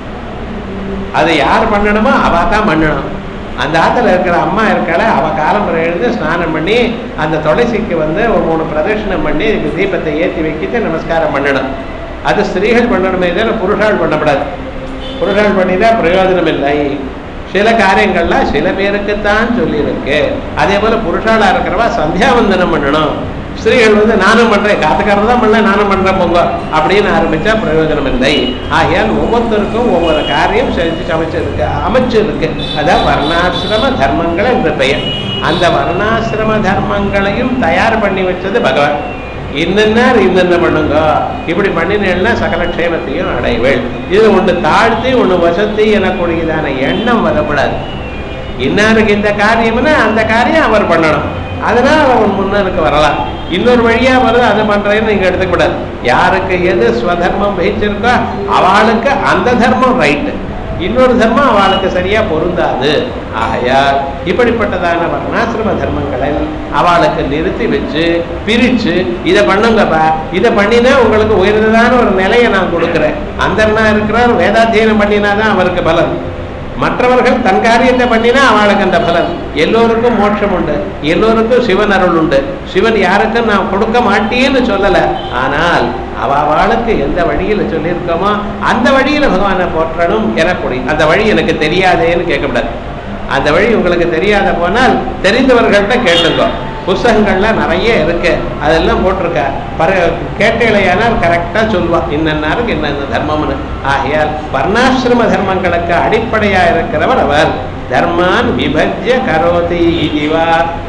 அதை யார் பண்ணணுமோ அவ தான் பண்ணணும் அந்த ஆத்துல இருக்கிற அம்மா இருக்காள அவ காலம்பரை எழுந்து ஸ்நானம் பண்ணி அந்த துளசிக்கு வந்து ஒரு மூணு பிரதட்சணம் பண்ணி இதுக்கு தீபத்தை ஏற்றி வைக்கிட்டு நமஸ்காரம் பண்ணணும் அது ஸ்திரீகள் பண்ணணுமே தவிர புருஷால் பண்ணக்கூடாது புருஷால் பண்ணிதான் பிரயோஜனம் இல்லை சில காரியங்கள்லாம் சில பேருக்குத்தான் சொல்லியிருக்கு அதே போல புருஷாலா இருக்கிறவா சந்தியாவந்தனம் பண்ணணும் ஸ்திரீகள் வந்து நானும் பண்றேன் காத்துக்காரர் தான் பண்ண நானும் பண்றேன் போங்க அப்படின்னு ஆரம்பிச்சா பிரயோஜனம் இல்லை ஆகையால் ஒவ்வொருத்தருக்கும் ஒவ்வொரு காரியம் செஞ்சு சமைச்சிருக்கு அமைச்சிருக்கு அதான் வர்ணாசிரம தர்மங்கள் என்ற பெயர் அந்த வர்ணாசிரம தர்மங்களையும் தயார் பண்ணி வச்சது பகவான் இன்னென்னார் இன்னென்ன பண்ணுங்க இப்படி பண்ணினேன்னா சகல க்ஷேமத்தையும் அடைவேள் இது ஒன்று தாழ்த்தி ஒன்று வசத்தி எனக்கூடியதான எண்ணம் வரக்கூடாது இன்னாருக்கு இந்த காரியம்னா அந்த காரியம் அவர் பண்ணணும் அதனால அவன் முன்னனுக்கு வரலாம் இன்னொரு வழியா வருது அதை பண்றேன்னு நீங்க எடுத்துக்கூடாது யாருக்கு எது ஸ்வதர்மம் வகிச்சிருக்கோ அவளுக்கு அந்த தர்மம் ரைட்டு இன்னொரு தர்மம் அவளுக்கு சரியா பொருந்தாது ஆகையால் இப்படிப்பட்டதான வர்ணாசிரம தர்மங்களை அவளுக்கு நிறுத்தி வச்சு பிரிச்சு இதை பண்ணுங்கப்பா இதை பண்ணினா உங்களுக்கு உயர்ந்ததான ஒரு நிலையை நான் கொடுக்குறேன் அந்த இருக்கிறார் வேதாத்தியனம் பண்ணினா தான் அவருக்கு பலன் மற்றவர்கள் தன் காரியத்தை பண்ணினா அவளுக்கு அந்த பலன் எல்லோருக்கும் மோட்சம் உண்டு எல்லோருக்கும் சிவன் அருள் உண்டு சிவன் யாருக்கும் நான் கொடுக்க மாட்டேன்னு சொல்லல ஆனால் அவ அவளுக்கு எந்த வழியில சொல்லியிருக்கோமோ அந்த வழியில பகவானை போற்றணும் எனக்கூடிய அந்த வழி எனக்கு தெரியாதேன்னு கேட்கக்கூடாது அந்த வழி உங்களுக்கு தெரியாத போனால் தெரிந்தவர்கள்ட்ட கேட்டுங்க புஸ்தகங்கள்லாம் நிறைய இருக்கு அதெல்லாம் போட்டிருக்க பர கேட்டேலையானால் கரெக்டாக சொல்லுவா இன்னன்னாருக்கு இன்ன தர்மம்னு ஆகையால் வர்ணாசிரம தர்மங்களுக்கு அடிப்படையா இருக்கிறவர் அவர் தர்மான் விபஜ்ய கரோதி இதுவா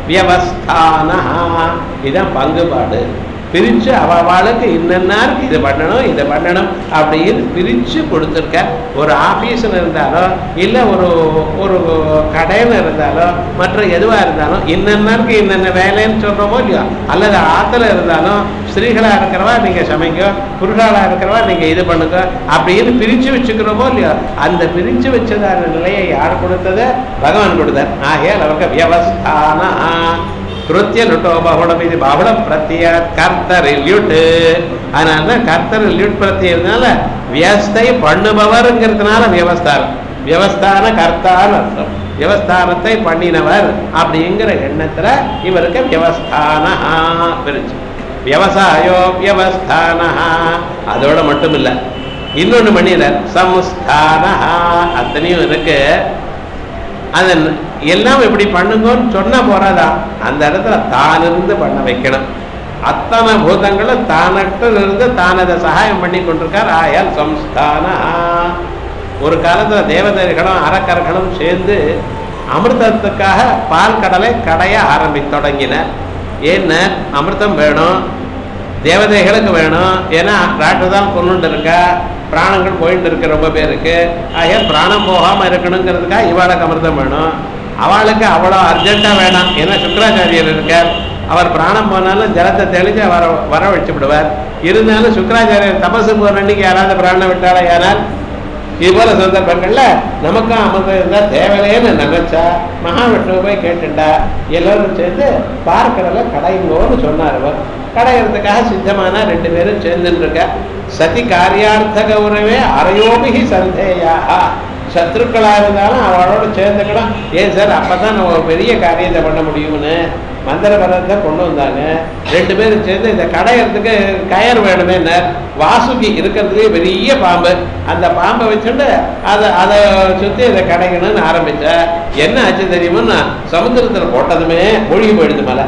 வியவஸ்தானா இதுதான் பங்குபாடு பிரிச்சு அவளுக்கு இன்னன்னாருக்கு இது பண்ணணும் இதை பண்ணணும் அப்படின்னு பிரிச்சு கொடுத்துருக்க ஒரு ஆபீஸ்ல இருந்தாலோ இல்ல ஒரு ஒரு கடையில இருந்தாலோ மற்ற எதுவா இருந்தாலும் இன்னன்னாருக்கு இன்னென்ன வேலைன்னு சொல்றோமோ இல்லையோ அல்லது ஆத்துல இருந்தாலும் ஸ்திரீகளா இருக்கிறவா நீங்க சமைங்க புருஷாளா இருக்கிறவா நீங்க இது பண்ணுங்க அப்படின்னு பிரிச்சு வச்சுக்கிறோமோ இல்லையோ அந்த பிரிச்சு வச்சதான நிலையை யார் கொடுத்தது பகவான் கொடுத்தார் ஆகையால் அவருக்கு வியவஸ்தானா கிருத்திய லுட்டோ பகுடம் இது பகுட பிரத்திய கர்த்தர் லியூட் அதனால தான் கர்த்தர் லியூட் பிரத்தியதுனால வியஸ்தை பண்ணுபவருங்கிறதுனால வியவஸ்தானம் வியவஸ்தான கர்த்தான்னு அர்த்தம் வியவஸ்தானத்தை பண்ணினவர் அப்படிங்கிற எண்ணத்துல இவருக்கு வியவஸ்தான பிரிச்சு விவசாயோ வியவஸ்தான அதோட மட்டும் இல்ல இன்னொன்னு பண்ணினார் சம்ஸ்தான அத்தனையும் இருக்கு அது எல்லாம் இப்படி பண்ணுங்கன்னு சொன்னா போறாதா அந்த இடத்துல தான் இருந்து பண்ண வைக்கணும் அத்தனை பூதங்களும் தானட்டு இருந்து தான் அதை சகாயம் பண்ணி கொண்டிருக்கார் ஆயால் சம்ஸ்தான ஒரு காலத்துல தேவதைகளும் அறக்கர்களும் சேர்ந்து அமிர்தத்துக்காக பால் கடலை கடைய ஆரம்பி தொடங்கினர் ஏன்னா அமிர்தம் வேணும் தேவதைகளுக்கு வேணும் ஏன்னா ராட்டுதான் கொண்டுட்டு இருக்கா பிராணங்கள் போயிட்டு இருக்கு ரொம்ப பேருக்கு ஆகிய பிராணம் போகாம இருக்கணுங்கிறதுக்காக இவாளுக்கு அமிர்தம் வேணும் அவளுக்கு அவ்வளோ அர்ஜென்ட்டா வேணாம் ஏன்னா சுக்கராச்சாரியர் இருக்கார் அவர் பிராணம் போனாலும் ஜலத்தை தெளிச்சு வர வர வச்சு விடுவார் இருந்தாலும் சுக்கராச்சாரியர் தபசு போற அன்னைக்கு யாராவது பிராணம் விட்டாலா யாரால் இது போல சந்தர்ப்பங்கள்ல நமக்கும் அமிர்தம் இருந்தா தேவையில்லைன்னு நினைச்சா மகாவிஷ்ணுவை போய் கேட்டுண்டா எல்லாரும் சேர்ந்து பார்க்கறதுல கடைங்கோன்னு சொன்னார் அவர் கடையிறதுக்காக சித்தமான ரெண்டு பேரும் சேர்ந்துட்டு இருக்க சதி காரியார்த்த கௌரவே அரையோபிகி சந்தேயா சத்ருக்களா இருந்தாலும் அவளோட சேர்ந்துக்கணும் ஏன் சார் அப்பதான் நம்ம ஒரு பெரிய காரியத்தை பண்ண முடியும்னு மந்திர பரத்தை கொண்டு வந்தாங்க ரெண்டு பேரும் சேர்ந்து இந்த கடையறதுக்கு கயர் வேணுமே வாசுகி இருக்கிறதுலே பெரிய பாம்பு அந்த பாம்பை வச்சுட்டு அதை அதை சுற்றி இதை கடைக்கணும்னு ஆரம்பிச்ச என்ன ஆச்சு தெரியுமா சமுத்திரத்தில் போட்டதுமே மூழ்கி போயிடுது மலை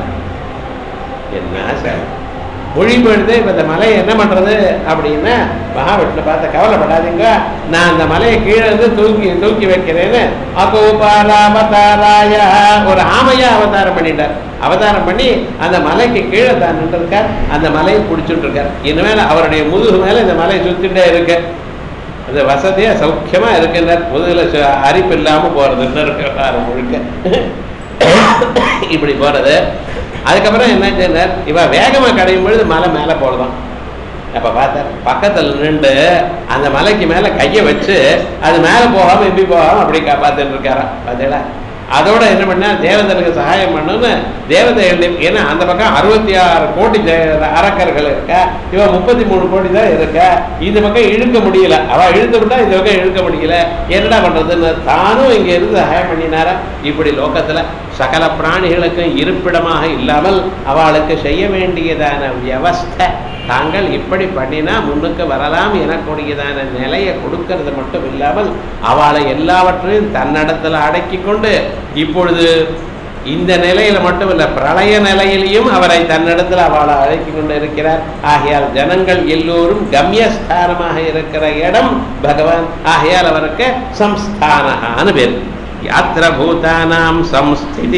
என்ன சார் மொழி போயிடுது இப்போ இந்த மலையை என்ன பண்ணுறது அப்படின்னா மகாவிஷ்ணு பார்த்து கவலைப்படாதீங்க நான் அந்த மலையை கீழே இருந்து தூக்கி தூக்கி வைக்கிறேன்னு அகோபாலாவதாராய ஒரு ஆமையா அவதாரம் பண்ணிட்டார் அவதாரம் பண்ணி அந்த மலைக்கு கீழே தான் நின்றுருக்கார் அந்த மலையை பிடிச்சிட்டு இருக்கார் இனிமேல் அவருடைய முதுகு மேலே இந்த மலையை சுத்திட்டே இருக்கு அந்த வசதியா சௌக்கியமா இருக்குன்னார் முதுகுல சு- அரிப்பு இல்லாம போறதுன்னு இருக்கு முழுக்க இப்படி போறது அதுக்கப்புறம் என்ன சொன்னார் இவ வேகமா கடையும் பொழுது மலை மேல போறதாம் அப்ப பார்த்தார் பக்கத்துல நின்று அந்த மலைக்கு மேல கைய வச்சு அது மேல போகாம இப்படி போகாம அப்படி காப்பாத்துட்டு இருக்காராம் பார்த்தீங்களா அதோட என்ன பண்ணா தேவதனுக்கு சகாயம் பண்ணணும்னு தேவதைகள் ஏன்னா அந்த பக்கம் அறுபத்தி ஆறு கோடி தே- அரக்கர்கள் இருக்கா இவன் முப்பத்தி மூணு கோடி தான் இருக்கா இந்த பக்கம் இழுக்க முடியல அவ இழுத்து விட்டா இந்த பக்கம் இழுக்க முடியல என்னடா பண்றதுன்னு தானும் இங்க இருந்து சகாயம் பண்ணினாரா இப்படி லோகத்துல சகல பிராணிகளுக்கும் இருப்பிடமாக இல்லாமல் அவளுக்கு செய்ய வேண்டியதான வியவஸ்தை தாங்கள் இப்படி பண்ணினா முன்னுக்கு வரலாம் எனக்கூடியதான நிலையை கொடுக்கறது மட்டும் இல்லாமல் அவளை எல்லாவற்றையும் தன்னிடத்துல அடக்கி கொண்டு இப்பொழுது இந்த நிலையில மட்டும் இல்ல பிரளய நிலையிலையும் அவரை தன்னிடத்துல அவளை அழைக்கி கொண்டு இருக்கிறார் ஆகையால் ஜனங்கள் எல்லோரும் கம்யஸ்தானமாக இருக்கிற இடம் பகவான் ஆகையால் அவருக்கு சம்ஸ்தானகான்னு பேர் யாத்திர பூதானாம் சம்ஸ்திதி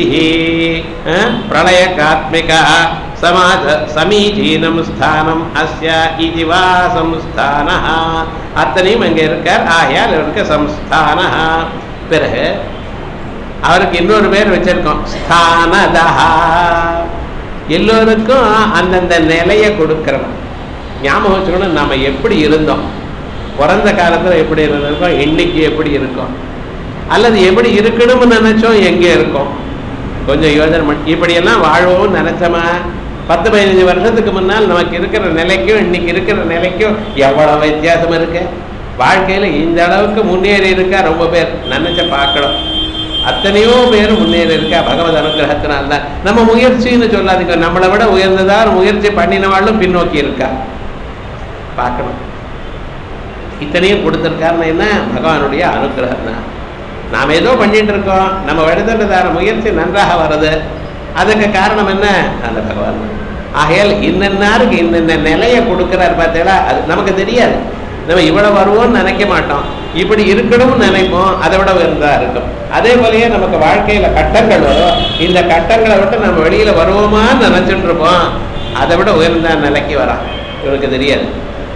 பிரளயகாத்மிகா சமாஜ சமீச்சீனம் ஸ்தானம் அஸ்ய இது வா சம்ஸ்தான அத்தனையும் அங்கே இருக்கார் ஆகையால் இவருக்கு சம்ஸ்தான பிறகு அவருக்கு இன்னொரு பேர் வச்சிருக்கோம் ஸ்தானதா எல்லோருக்கும் அந்தந்த நிலையை கொடுக்கிறவன் ஞாபகம் வச்சுக்கணும் நம்ம எப்படி இருந்தோம் பிறந்த காலத்துல எப்படி இருந்திருக்கோம் இன்னைக்கு எப்படி இருக்கோம் அல்லது எப்படி இருக்கணும்னு நினைச்சோம் எங்கே இருக்கோம் கொஞ்சம் யோசனை பண்ணி இப்படியெல்லாம் வாழ்வோம் நினைச்சோமா பத்து பதினஞ்சு வருஷத்துக்கு முன்னால் நமக்கு இருக்கிற நிலைக்கும் இன்னைக்கு இருக்கிற நிலைக்கும் எவ்வளவு வித்தியாசம் இருக்கு வாழ்க்கையில இந்த அளவுக்கு முன்னேறி இருக்கா ரொம்ப பேர் நினைச்ச பார்க்கணும் அத்தனையோ பேர் முன்னேறி இருக்கா பகவத் அனுகிரகத்தினால தான் நம்ம முயற்சின்னு சொல்லாதீங்க நம்மளை விட உயர்ந்ததா முயற்சி பண்ணினவாளும் பின்னோக்கி இருக்கா பார்க்கணும் இத்தனையும் கொடுத்துருக்காருன்னா என்ன பகவானுடைய அனுகிரகம் தான் நாம் ஏதோ பண்ணிட்டு இருக்கோம் நம்ம எடுத்துட்டதான முயற்சி நன்றாக வருது அதுக்கு காரணம் என்ன அந்த பகவான் தான். ஆகையால் இன்னன்னாருக்கு இன்னென்ன நிலையை கொடுக்கிறார் பார்த்தீங்களா அது நமக்கு தெரியாது நம்ம இவ்வளவு வருவோம்னு நினைக்க மாட்டோம் இப்படி இருக்கணும்னு நினைப்போம் அதை விட உயர்ந்ததா இருக்கும் அதே போலயே நமக்கு வாழ்க்கையில கட்டங்கள் வரும் இந்த கட்டங்களை விட்டு நம்ம வெளியில வருவோமான்னு நினைச்சிட்டு இருப்போம் அதை விட உயர்ந்த நிலைக்கு வரான் இவனுக்கு தெரியாது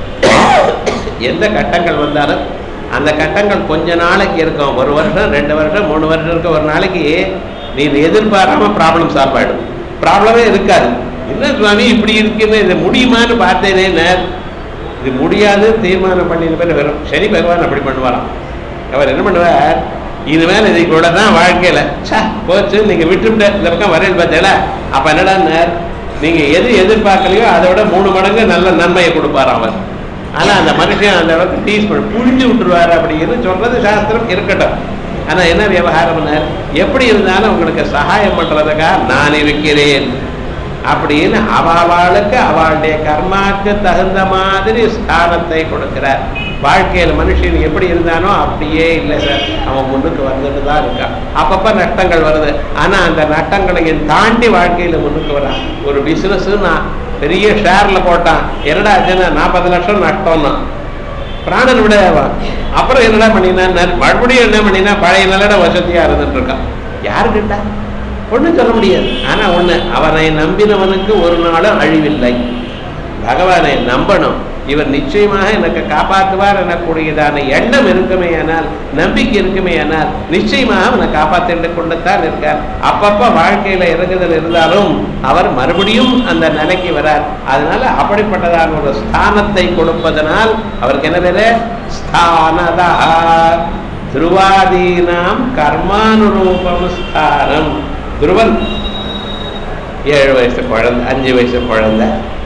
எந்த கட்டங்கள் வந்தாலும் அந்த கட்டங்கள் கொஞ்ச நாளைக்கு இருக்கும் ஒரு வருஷம் ரெண்டு வருஷம் மூணு வருஷம் இருக்க ஒரு நாளைக்கு நீ இதை எதிர்பாராம ப்ராப்ளம் சால்வ் ஆயிடும் ப்ராப்ளமே இருக்காது என்ன சுவாமி இப்படி இருக்குன்னு இது முடியுமான்னு பார்த்தேனே நேர் இது முடியாது தீர்மானம் பண்ணின பேர் வெறும் சனி பகவான் அப்படி பண்ணுவாராம் அவர் என்ன பண்ணுவார் இனிமேல் இது கூட தான் வாழ்க்கையில சா போச்சு நீங்க விட்டுவிட்ட இந்த பக்கம் வரேன் பார்த்தேல அப்ப என்னடா நீங்க எது எதிர்பார்க்கலையோ அதை விட மூணு மடங்கு நல்ல நன்மையை கொடுப்பாராம் அவர் ஆனா அந்த மனுஷன் அந்த அளவுக்கு டீஸ் பண்ணி புழிஞ்சு விட்டுருவாரு அப்படின்னு சொல்றது சாஸ்திரம் இருக்கட்டும் ஆனா என்ன விவகாரம்னார் எப்படி இருந்தாலும் உங்களுக்கு சகாயம் பண்றதுக்காக நான் இருக்கிறேன் அப்படின்னு அவளுக்கு அவளுடைய கர்மாக்கு தகுந்த மாதிரி ஸ்தானத்தை கொடுக்கிறார் வாழ்க்கையில் மனுஷன் எப்படி இருந்தானோ அப்படியே இல்லை சார் அவன் முன்னுக்கு வந்துட்டு தான் இருக்கான் அப்பப்ப நட்டங்கள் வருது ஆனா அந்த நட்டங்களையும் தாண்டி வாழ்க்கையில முன்னுக்கு வரான் ஒரு பிசினஸ் நான் பெரிய ஷேர்ல போட்டான் என்னடா ஆச்சுன்னா நாற்பது லட்சம் நட்டம்னா பிராணன் விட அப்புறம் என்னடா பண்ணினா மறுபடியும் என்ன பண்ணினா பழைய நிலட வசதியா இருந்துட்டு இருக்கான் யாருக்கிட்ட ஒண்ணும் சொல்ல முடியாது ஆனா ஒண்ணு அவனை நம்பினவனுக்கு ஒரு நாளும் அழிவில்லை பகவானை நம்பணும் இவர் நிச்சயமாக எனக்கு காப்பாற்றுவார் எனக்கூடியதான எண்ணம் இருக்குமே ஆனால் நம்பிக்கை இருக்குமே ஆனால் நிச்சயமாக அவனை காப்பாற்றிட்டு கொண்டுத்தான் இருக்கார் அப்பப்ப வாழ்க்கையில இறங்குதல் இருந்தாலும் அவர் மறுபடியும் அந்த நிலைக்கு வரார் அதனால அப்படிப்பட்டதான ஒரு ஸ்தானத்தை கொடுப்பதனால் அவருக்கு என்ன பேரு ஸ்தானதா துருவாதீனாம் கர்மானுரூபம் ஸ்தானம் துருவன் ஏழு வயசு குழந்தை அஞ்சு வயசு குழந்தை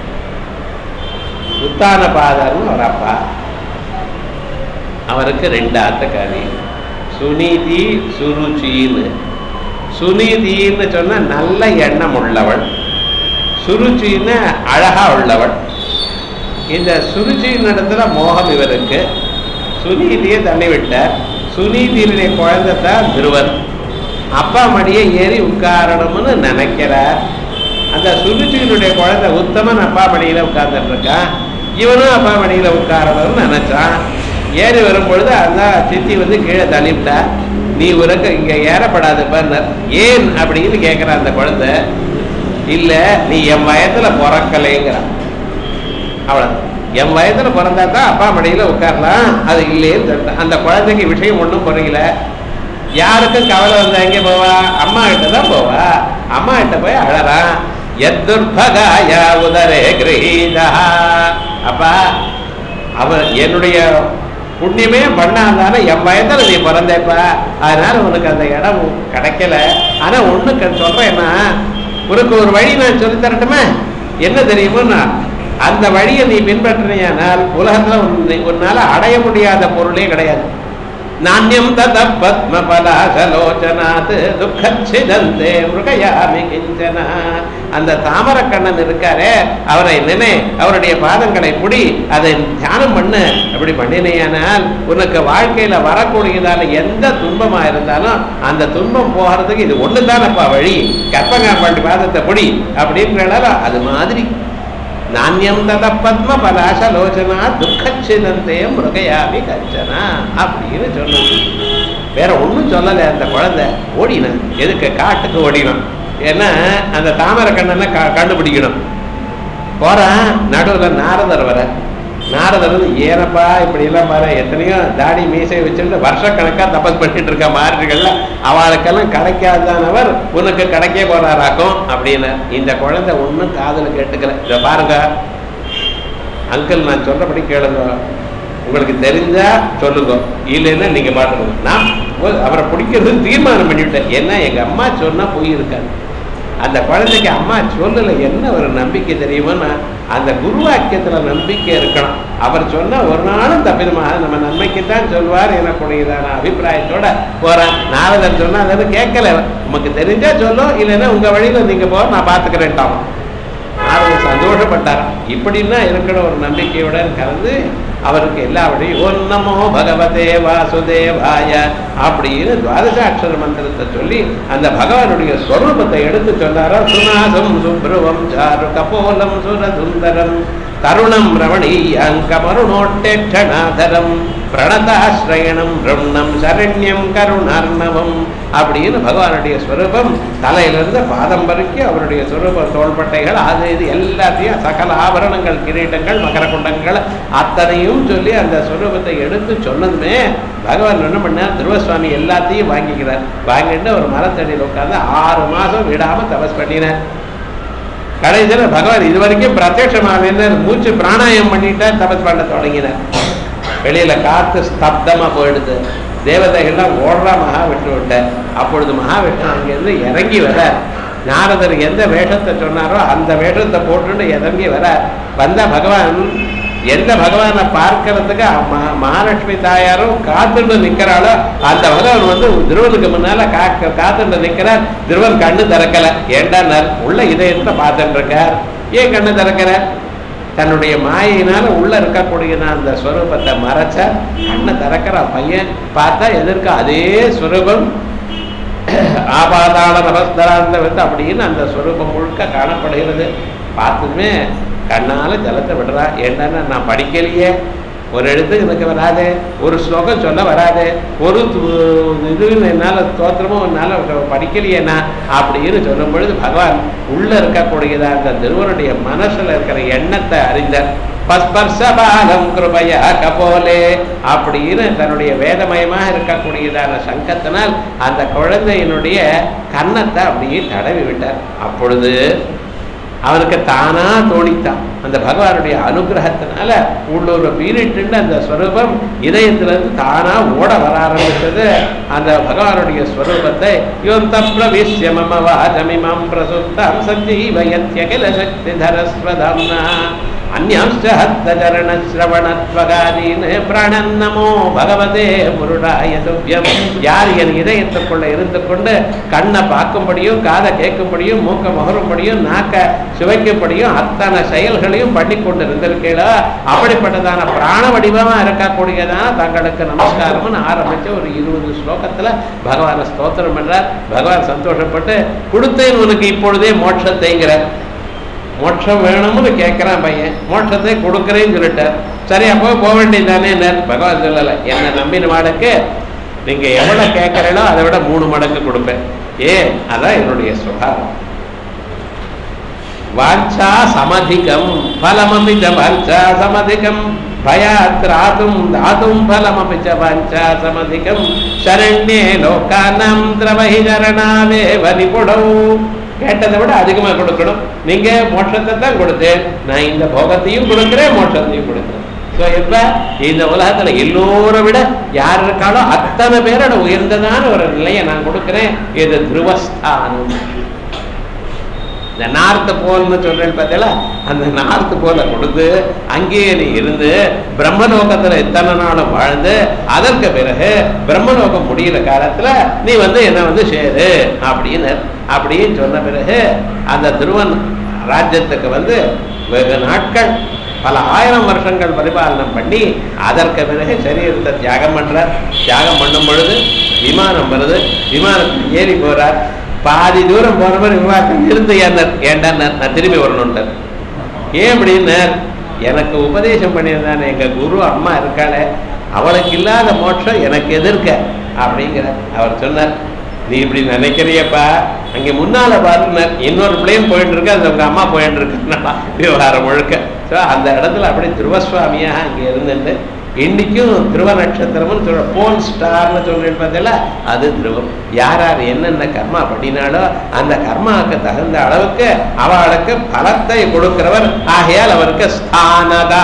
உத்தான பாதர்னு ஒரு அப்பா அவருக்கு ரெண்டு ஆத்தக்காரி சுனிதி சுருச்சின்னு சுனிதின்னு சொன்னா நல்ல எண்ணம் உள்ளவள் சுருச்சின்னு அழகா உள்ளவள் இந்த சுருச்சியின் இடத்துல மோகம் இவருக்கு சுனீதியை தள்ளி விட்டார் சுனீதியினுடைய குழந்தை தான் திருவன் அப்பா மடியை ஏறி உட்காரணும்னு நினைக்கிறார் அந்த சுருச்சியினுடைய குழந்தை உத்தமன் அப்பா மடியில உட்கார்ந்துட்டு இருக்கான் இவனும் அப்பா மடியில உட்காரணும்னு நினைச்சான் ஏறி வரும் பொழுது அந்த சித்தி வந்து கீழே தள்ளிவிட்டா நீ உனக்கு இங்க ஏறப்படாத பண்ணர் ஏன் அப்படின்னு கேட்கிறான் அந்த குழந்தை இல்ல நீ என் வயதுல பிறக்கலைங்கிறான் அவ்வளவு என் வயதுல பிறந்தா தான் அப்பா மடியில உட்காரலாம் அது இல்லையேன்னு சொல்லிட்டேன் அந்த குழந்தைக்கு விஷயம் ஒன்றும் புரியல யாருக்கும் கவலை வந்தா எங்கே போவா அம்மா கிட்ட தான் போவா அம்மா கிட்ட போய் அழறான் எத்துர்பகாய உதரே கிரகீதா அப்பா அவர் என்னுடைய புண்ணியமே பண்ணாதானே என் வயதுல நீ பிறந்தேப்பா அதனால உனக்கு அந்த இடம் கிடைக்கல ஆனா ஒண்ணு சொல்றேன்னா உனக்கு ஒரு வழி நான் சொல்லி தரட்டுமா என்ன தெரியுமோன்னா அந்த வழியை நீ பின்பற்றினால் உலகத்துல உன்னை- உன்னால அடைய முடியாத பொருளே கிடையாது நாண்யம் தத பத்ம பலாசலோச்சனாத் துக்கச்சிதந்தே மிருகயாமி கிஞ்சன அந்த தாமரக்கண்ணன் இருக்காரே அவரை நினை அவருடைய பாதங்களை புடி அதை தியானம் பண்ணு அப்படி பண்ணினேயானால் உனக்கு வாழ்க்கையில வரக்கூடியதான எந்த துன்பமா இருந்தாலும் அந்த துன்பம் போகிறதுக்கு இது ஒண்ணு தானப்பா வழி கற்பகாம்பாண்டி பாதத்தை புடி அப்படின்றனால அது மாதிரி நாண்யம் தத பத்ம பலாசலோச்சனா துக்கச்சிதந்தே மிருகயாமி கஞ்சனா அப்படின்னு சொல்லுது வேற ஒண்ணும் சொல்லலை அந்த குழந்தை ஓடினான் எதுக்கு காட்டுக்கு ஓடினான் ஏன்னா அந்த தாமரை கண்ணனை க கண்டுபிடிக்கணும் போறான் நடுவுல நாரதர் வர நாரதர் வந்து ஏனப்பா இப்படி எல்லாம் பாரு எத்தனையோ தாடி மீசை வச்சுட்டு வருஷக்கணக்கா தபஸ் பண்ணிட்டு இருக்க மாறுகள்ல அவளுக்கெல்லாம் கிடைக்காதானவர் உனக்கு கிடைக்க போறாராக்கும் அப்படின்னு இந்த குழந்தை ஒண்ணும் காதுல கேட்டுக்கல இத பாருங்க அங்கிள் நான் சொல்றபடி கேளுங்க உங்களுக்கு தெரிஞ்சா சொல்லுங்க இல்லைன்னா நீங்க பாட்டுங்க நான் ஒரு- அவரை பிடிக்கிறது தீர்மானம் பண்ணிவிட்டேன் ஏன்னா எங்க அம்மா சொன்னா போய் இருக்காது அந்த குழந்தைக்கு அம்மா சொல்லல என்ன ஒரு நம்பிக்கை தெரியுமான்னா அந்த குருவாக்கியத்துல நம்பிக்கை இருக்கணும் அவர் சொன்னா ஒரு நாளும் தப்பிடுமா நம்ம நன்மைக்கு தான் சொல்வார் எனக்குடையதான அபிப்பிராயத்தோட போறேன் நாரதர் சொன்னா அதை கேட்கல உமக்கு தெரிஞ்சா சொல்லும் இல்லைன்னா உங்க வழியில நீங்க போ நான் பாத்துக்கிறேன்ட்டான் நாரதர் சந்தோஷப்பட்டார் இப்படின்னா இருக்கிற ஒரு நம்பிக்கையுடன் கலந்து அவருக்கு எல்லா வழியும் ஓம் நமோ பகவதே வாசுதேவாய அப்படின்னு துவாதசாட்சர மந்திரத்தை சொல்லி அந்த பகவானுடைய ஸ்வரூபத்தை எடுத்து சொன்னாரா சுநாதம் சுப்ருவம் சாரு கபோலம் சுரசுந்தரம் தருணம் ரமணீயங்கமருணோட்டேட்சணாதரம் பிரணதாஸ்ரயணம் பிரம்மணம் சரண்யம் கருணார்ணவம் அப்படின்னு பகவானுடைய ஸ்வரூபம் தலையிலிருந்து பாதம் வரைக்கும் அவருடைய ஸ்வரூப தோள்பட்டைகள் அது இது எல்லாத்தையும் சகல ஆபரணங்கள் கிரீட்டங்கள் மகரகுண்டங்கள் அத்தனையும் சொல்லி அந்த ஸ்வரூபத்தை எடுத்து சொன்னதுமே பகவான் என்ன பண்ணார் திருவசுவாமி எல்லாத்தையும் வாங்கிக்கிறார் வாங்கிட்டு ஒரு மரத்தடியில் உட்கார்ந்து ஆறு மாசம் விடாம தபஸ் பண்ணினார் கடைசியில் பகவான் இது வரைக்கும் பிரத்யட்சமாக மூச்சு பிராணாயம் பண்ணிட்டார் தபஸ் பண்ண தொடங்கினார் வெளியில காத்து ஸ்தப்தமா போயிடுது தேவதைகள்லாம் ஓடுறா மகாவிஷ்ணு விட்ட அப்பொழுது மகாவிஷ்ணு அங்கிருந்து இறங்கி வர நாரதர் எந்த வேஷத்தை சொன்னாரோ அந்த வேஷத்தை போட்டுட்டு இறங்கி வர வந்த பகவான் எந்த பகவானை பார்க்கறதுக்கு மகா- மகாலட்சுமி தாயாரும் காத்துட்டு நிக்கிறாளோ அந்த பகவான் வந்து திருவனுக்கு முன்னால காக்க காத்துட்டு நிக்கிறார் திருவன் கண்ணு திறக்கல ஏண்டா உள்ள இதயத்தை பார்த்துட்டு இருக்கார் ஏன் கண்ணு திறக்கிறார் தன்னுடைய மாயினால உள்ள இருக்கக்கூடிய அந்த ஸ்வரூபத்தை மறைச்ச கண்ணை திறக்கிற பையன் பார்த்தா எதிர்க்க அதே ஸ்வரூபம் ஆபாதாள நபஸ்தராந்த வந்து அப்படின்னு அந்த ஸ்வரூபம் முழுக்க காணப்படுகிறது பார்த்ததுமே கண்ணால ஜலத்தை விடுறா ஏண்டான்னா நான் படிக்கலையே ஒரு எழுத்து எனக்கு வராது ஒரு ஸ்லோகம் சொல்ல வராது ஒரு து- இது என்னால் ஸ்தோத்திரமும் என்னால் படிக்கலையேனா அப்படின்னு சொல்லும் பொழுது பகவான் உள்ள இருக்கக்கூடியதா அந்த திருவனுடைய மனசுல இருக்கிற எண்ணத்தை அறிந்தார் பஸ்பர்சபாலம் கிருபையா கபோலே அப்படின்னு தன்னுடைய வேதமயமாக இருக்கக்கூடியதான சங்கத்தினால் அந்த குழந்தையினுடைய கன்னத்தை அப்படியே தடவி விட்டார் அப்பொழுது அவனுக்கு தானா தோணித்தான் அந்த பகவானுடைய அனுகிரகத்தினால உள்ளூர் பீரிட்டு அந்த ஸ்வரூபம் இதயத்திலிருந்து தானா ஓட வர ஆரம்பித்தது அந்த பகவானுடைய ஸ்வரூபத்தை யோந்த பிரவிஷ்ய மம வாஜமிமம் பிரசுப்தம் சஞ்சீவயத்யகில சக்தி தரஸ்வதம்னா அந்யாம்ச ஹஸ்தச்சரண ஸ்ரவணத்வகாதீன் பிராணன் நமோ பகவதே முருடாய துவ்யம் யார் என் இதயத்துக்குள்ள இருந்து கொண்டு கண்ணை பார்க்கும்படியும் காதை கேட்கும்படியும் மூக்க முகரும்படியும் நாக்க சுவைக்கும்படியும் அத்தனை செயல்களையும் பண்ணி கொண்டு இருந்திருக்கீங்களோ அப்படிப்பட்டதான பிராண வடிவமா இருக்கக்கூடியதான தங்களுக்கு நமஸ்காரம்னு ஆரம்பிச்ச ஒரு இருபது ஸ்லோகத்துல பகவானை ஸ்தோத்திரம் பண்றார் பகவான் சந்தோஷப்பட்டு கொடுத்தேன் உனக்கு இப்பொழுதே மோட்சத்தைங்கிறார் மோட்சம் வேணும்னு கேட்கிறான் பையன் மோட்சத்தை கொடுக்குறேன்னு சொல்லிட்டார் சரி அப்போ போக வேண்டியதானே பகவான் சொல்லலை என்னை நம்பின மாடுக்கு நீங்க எவ்வளவு கேட்கறீங்களோ அதை விட மூணு மடங்கு கொடுப்பேன் ஏன் அதான் என்னுடைய சுகாரம் வாஞ்சா சமதிகம் பலமபி ச வாஞ்சா சமதிகம் பயாத்ராதும் தாதும் பலமபி ச வாஞ்சா சமதிகம் சரண்யே லோகானம் திரவஹி சரணாவே வலிபுடவு கேட்டதை விட அதிகமா கொடுக்கணும் நீங்க மோட்சத்தை தான் கொடுத்தேன் நான் இந்த போகத்தையும் கொடுக்கிறேன் மோட்சத்தையும் கொடுக்கிறேன் ஸோ இப்ப இந்த உலகத்துல எல்லோரை விட யார் இருக்காளோ அத்தனை பேரோட உயர்ந்ததான ஒரு நிலையை நான் கொடுக்கிறேன் இது துருவஸ்தானம் இந்த நார்த்து போல்னு சொல்றேன் பார்த்தீங்களா அந்த நார்த்து போல கொடுத்து அங்கேயே நீ இருந்து பிரம்மலோகத்துல இத்தனை நாளும் வாழ்ந்து அதற்கு பிறகு பிரம்மலோகம் முடிகிற காலத்துல நீ வந்து என்ன வந்து சேரு அப்படின்னு அப்படின்னு சொன்ன பிறகு அந்த துருவன் ராஜ்யத்துக்கு வந்து வெகு நாட்கள் பல ஆயிரம் வருஷங்கள் பரிபாலனம் பண்ணி அதற்கு பிறகு சரீரத்தை தியாகம் பண்றார் தியாகம் பண்ணும் பொழுது விமானம் வருது விமானத்தில் ஏறி போறார் பாதி தூரம் போன மாதிரி விமானத்தில் இருந்து ஏன்னார் ஏண்டா நான் திரும்பி வரணுன்ட்டார் ஏன் அப்படின்னார் எனக்கு உபதேசம் பண்ணியிருந்தானே எங்க குரு அம்மா இருக்காளே அவளுக்கு இல்லாத மோட்சம் எனக்கு எதிர்க்க அப்படிங்கிற அவர் சொன்னார் நீ இப்படி நினைக்கிறியப்பா அங்க முன்னால பாருனார் இன்னொரு பிள்ளையும் போயிட்டு இருக்கு அது உங்க அம்மா போயிட்டு இருக்குன்னா விவகாரம் முழுக்க ஸோ அந்த இடத்துல அப்படி திருவசுவாமியாக அங்கே இருந்துட்டு இன்னைக்கும் திருவ நட்சத்திரம்னு சொல்ற போன் ஸ்டார்னு சொல்றேன் பார்த்தீங்களா அது திருவம் யார் யார் என்னென்ன கர்மா பண்ணினாலோ அந்த கர்மாவுக்கு தகுந்த அளவுக்கு அவளுக்கு பலத்தை கொடுக்கிறவர் ஆகையால் அவருக்கு ஸ்தானதா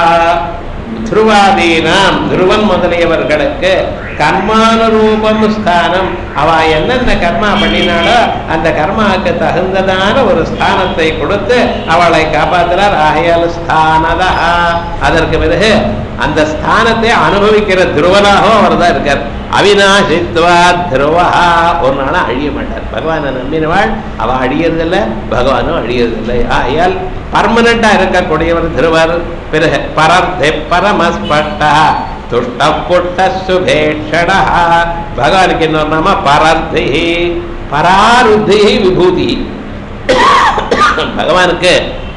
துருவாதீனாம் துருவன் முதலியவர்களுக்கு கர்மானுரூபம் ஸ்தானம் அவ என்னென்ன கர்மா பண்ணினாலோ அந்த கர்மாவுக்கு தகுந்ததான ஒரு ஸ்தானத்தை கொடுத்து அவளை காப்பாத்துறார் ஆகையால் ஸ்தானதா அதற்கு பிறகு அந்த ஸ்தானத்தை அனுபவிக்கிற துருவனாகவும் அவர் தான் இருக்கார் அவினாசித்வா துருவா ஒரு நாளும் அழிய மாட்டார் பகவானை நம்பினவாள் அவ அழியறதில்ல பகவானும் அழியறதில்லை ஆகையால் பர்மனண்டா இருக்கக்கூடியவர் திருவர் பிறகு பரர்த்தி பரமஸ்பட்டா துஷ்ட புட்ட சுபேஷணா பகவானுக்கு இன்னொரு நாம பரர்த்தி பராருத்தி விபூதி பகவானுக்கு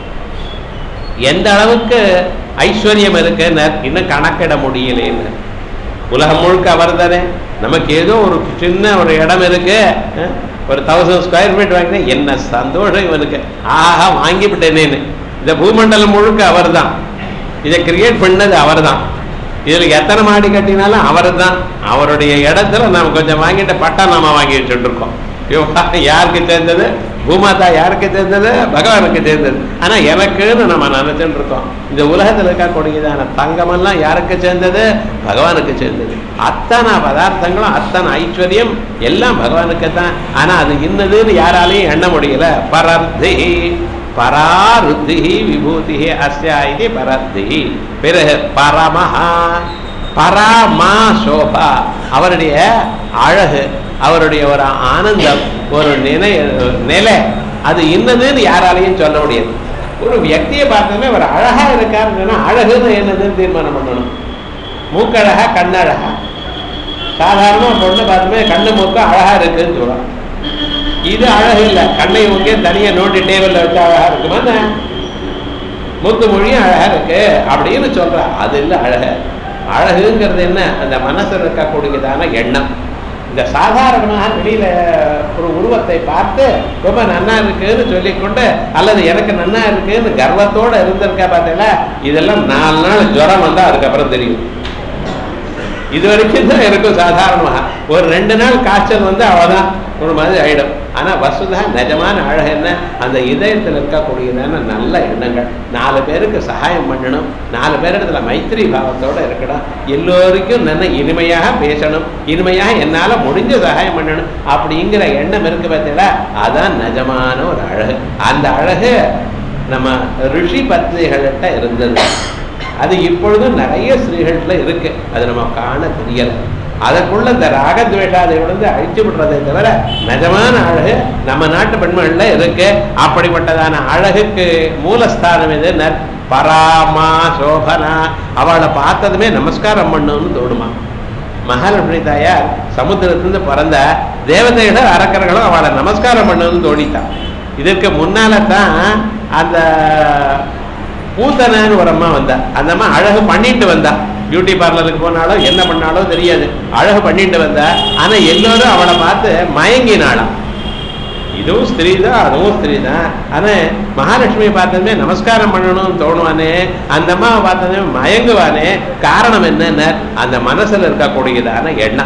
எந்த அளவுக்கு ஐஸ்வர்யம் இருக்குன்னு இன்னும் கணக்கிட முடியலேன்னு உலகம் முழுக்க அவர் தானே நமக்கு ஏதோ ஒரு சின்ன ஒரு இடம் இருக்கு அஹ், ஒரு தௌசண்ட் ஸ்கொயர் ஃபீட் வாங்கினா என்ன சந்தோஷம் இவனுக்கு ஆஹா வாங்கிவிட்டேனேன்னு இந்த பூமண்டலம் முழுக்க அவர் தான் இதை கிரியேட் பண்ணது அவர் தான் இதில் எத்தனை மாடி கட்டினாலும் அவர் தான் அவருடைய இடத்துல நாம கொஞ்சம் வாங்கிட்டு பட்டா நாம வாங்கி வச்சுட்டு இருக்கோம் விவகாரம் யாருக்கு சேர்ந்தது பூமாதா யாருக்கு சேர்ந்தது பகவானுக்கு சேர்ந்தது ஆனா எனக்குன்னு நம்ம நினைச்சுட்டு இருக்கோம் இந்த உலகத்தில் இருக்கக்கூடியதான தங்கமெல்லாம் யாருக்கு சேர்ந்தது பகவானுக்கு சேர்ந்தது அத்தனை பதார்த்தங்களும் அத்தனை ஐஸ்வர்யம் எல்லாம் பகவானுக்கு தான் ஆனா அது இன்னதுன்னு யாராலையும் எண்ண முடியல பரர்த்தி பராருத்தி விபூதி அஸ்யா இது பரர்த்தி பிறகு பரமஹா பராமா சோபா அவருடைய அழகு அவருடைய ஒரு ஆனந்தம் ஒரு நினை நிலை அது இன்னதுன்னு யாராலையும் சொல்ல முடியாது ஒரு வியக்தியை பார்த்தோமே அவர் அழகா இருக்காருன்னு சொன்னா அழகுன்னு என்னதுன்னு தீர்மானம் பண்ணணும் மூக்கழகா கண்ணழகா சாதாரணமா பொண்ணு பார்த்தோமே கண்ணு மூக்கு அழகா இருக்குன்னு சொல்லலாம் இது அழகு இல்லை கண்ணை மூக்கே தனியா நோண்டி டேபிள்ல வச்சு அழகா இருக்குமா என்ன? மூக்கு மொழியும் அழகா இருக்கு அப்படின்னு சொல்றா அது இல்லை அழகு அழகுங்கிறது என்ன அந்த மனசுல இருக்கக்கூடியதான எண்ணம் இந்த சாதாரணமாக வெளியில ஒரு உருவத்தை பார்த்து ரொம்ப நன்னா இருக்குன்னு சொல்லிக்கொண்டு அல்லது எனக்கு நன்னா இருக்குன்னு கர்வத்தோட இருந்திருக்கா பார்த்தீங்களா இதெல்லாம் நாலு நாள் ஜுரம் வந்தா அதுக்கப்புறம் தெரியும் இது வரைக்கும் தான் இருக்கும் சாதாரணமாக ஒரு ரெண்டு நாள் காய்ச்சல் வந்து அவதான் ஒரு மாதிரி ஆயிடும் ஆனா வசுதா நிஜமான அழகு என்ன அந்த இதயத்தில் இருக்கக்கூடியதான நல்ல எண்ணங்கள் நாலு பேருக்கு சகாயம் பண்ணணும் நாலு பேரிடத்துல மைத்திரி பாவத்தோட இருக்கணும் எல்லோருக்கும் நல்ல இனிமையாக பேசணும் இனிமையாக என்னால முடிஞ்ச சகாயம் பண்ணணும் அப்படிங்கிற எண்ணம் இருக்கு பார்த்தீங்களா அதான் நிஜமான ஒரு அழகு அந்த அழகு நம்ம ரிஷி பத்னிகள்கிட்ட இருந்தது அது இப்பொழுதும் நிறைய ஸ்திரீகள்ல இருக்கு அது நம்ம காண தெரியல அதற்குள்ள இந்த ராகத்வேஷாதை வந்து அழிச்சு விடுறதை தவிர நிஜமான அழகு நம்ம நாட்டு பெண்மணில இருக்கு அப்படிப்பட்டதான அழகுக்கு மூலஸ்தானம் எது நற் பராமா சோபனா அவளை பார்த்ததுமே நமஸ்காரம் பண்ணணும்னு தோணுமா மகாலட்சுமி தாயார் சமுத்திரத்திலிருந்து பிறந்த தேவதைகளும் அரக்கர்களும் அவளை நமஸ்காரம் பண்ணணும்னு தோணித்தான் இதற்கு முன்னால தான் அந்த பூத்தனான்னு ஒரு அம்மா வந்தா அந்த அம்மா அழகு பண்ணிட்டு வந்தா பியூட்டி பார்லருக்கு போனாலும் என்ன பண்ணாலும் தெரியாது அழகு பண்ணிட்டு வந்தா ஆனா எல்லாரும் அவளை பார்த்து மயங்கினாளாம் இதுவும் ஸ்திரீ தான் அதுவும் ஸ்திரீ தான் ஆனா மகாலட்சுமியை பார்த்ததுமே நமஸ்காரம் பண்ணணும்னு தோணுவானே அந்த அம்மாவை பார்த்ததுமே மயங்குவானே காரணம் என்னன்னா அந்த மனசுல இருக்கக்கூடியதான எண்ணம்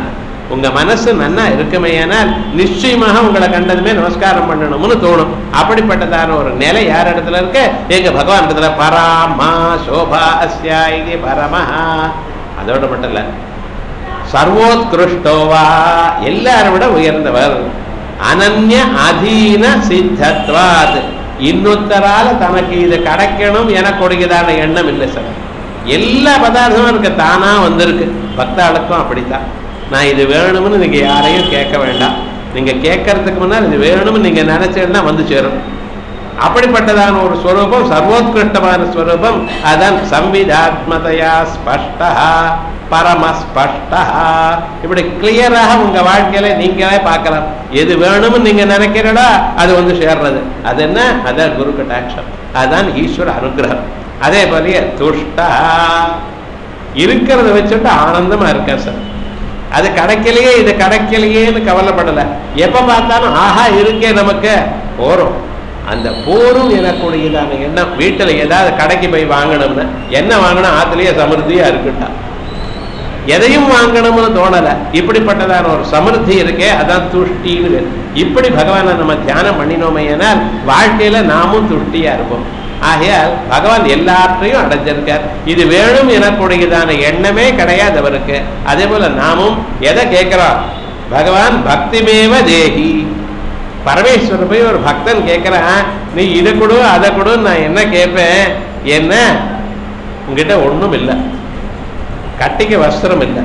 உங்க மனசு நன்னா இருக்குமேயானால் நிச்சயமாக உங்களை கண்டதுமே நமஸ்காரம் பண்ணணும்னு தோணும் அப்படிப்பட்டதான ஒரு நிலை யார் இடத்துல இருக்கு எங்க பகவான் இடத்துல பராமா சோபா அஸ்யா இது பரமஹா அதோட மட்டும் இல்ல சர்வோத்கிருஷ்டோவா எல்லாரை விட உயர்ந்தவர் அனன்ய அதீன சித்தத்வாத் இன்னொருத்தரால தனக்கு இது கிடைக்கணும் எனக்கு கொடுக்குதான எண்ணம் இல்லை சார் எல்லா பதார்த்தமும் எனக்கு தானா வந்திருக்கு பக்தாளுக்கும் அப்படித்தான் நான் இது வேணும்னு நீங்க யாரையும் கேட்க வேண்டாம் நீங்க கேட்கறதுக்கு முன்னால் இது வேணும்னு நீங்க நினைச்சேன்னா வந்து சேரும் அப்படிப்பட்டதான ஒரு ஸ்வரூபம் சர்வோத்கிருஷ்டமான ஸ்வரூபம் அதான் சம்விதாத்மதையா ஸ்பஷ்டா பரமஸ்பஷ்டா இப்படி கிளியராக உங்க வாழ்க்கையில நீங்களே பார்க்கலாம் எது வேணும்னு நீங்க நினைக்கிறடா அது வந்து சேர்றது அது என்ன அதான் குரு கட்டாட்சம் அதான் ஈஸ்வர அனுகிரகம் அதே போலயே துஷ்டா இருக்கிறத வச்சுட்டு ஆனந்தமா இருக்கா சார் அது கிடைக்கலையே இது கிடைக்கலையேன்னு கவலைப்படல எப்ப பார்த்தாலும் ஆஹா இருக்கே நமக்கு போறோம் அந்த போரும் எனக்குடையதான எண்ணம் வீட்டுல ஏதாவது கடைக்கு போய் வாங்கணும்னு என்ன வாங்கணும் ஆத்துலயே சமிருத்தியா இருக்கட்டா எதையும் வாங்கணும்னு தோணல இப்படிப்பட்டதான ஒரு சமிருத்தி இருக்கே அதான் துஷ்டின்னு பேரு. இப்படி பகவானை நம்ம தியானம் பண்ணினோமையானால் வாழ்க்கையில நாமும் துஷ்டியா இருப்போம் ஆகையால் பகவான் எல்லாற்றையும் அடைஞ்சிருக்கார் இது வேணும் எனக்குடையதான எண்ணமே கிடையாது அவருக்கு அதே போல நாமும் எதை கேட்கிறோம் பகவான் பக்திமேவ தேகி பரமேஸ்வரர் போய் ஒரு பக்தன் கேட்கிறான் நீ இதை கொடு அதை கொடு நான் என்ன கேட்பேன் என்ன உங்ககிட்ட ஒண்ணும் இல்லை கட்டிக்க வஸ்திரம் இல்லை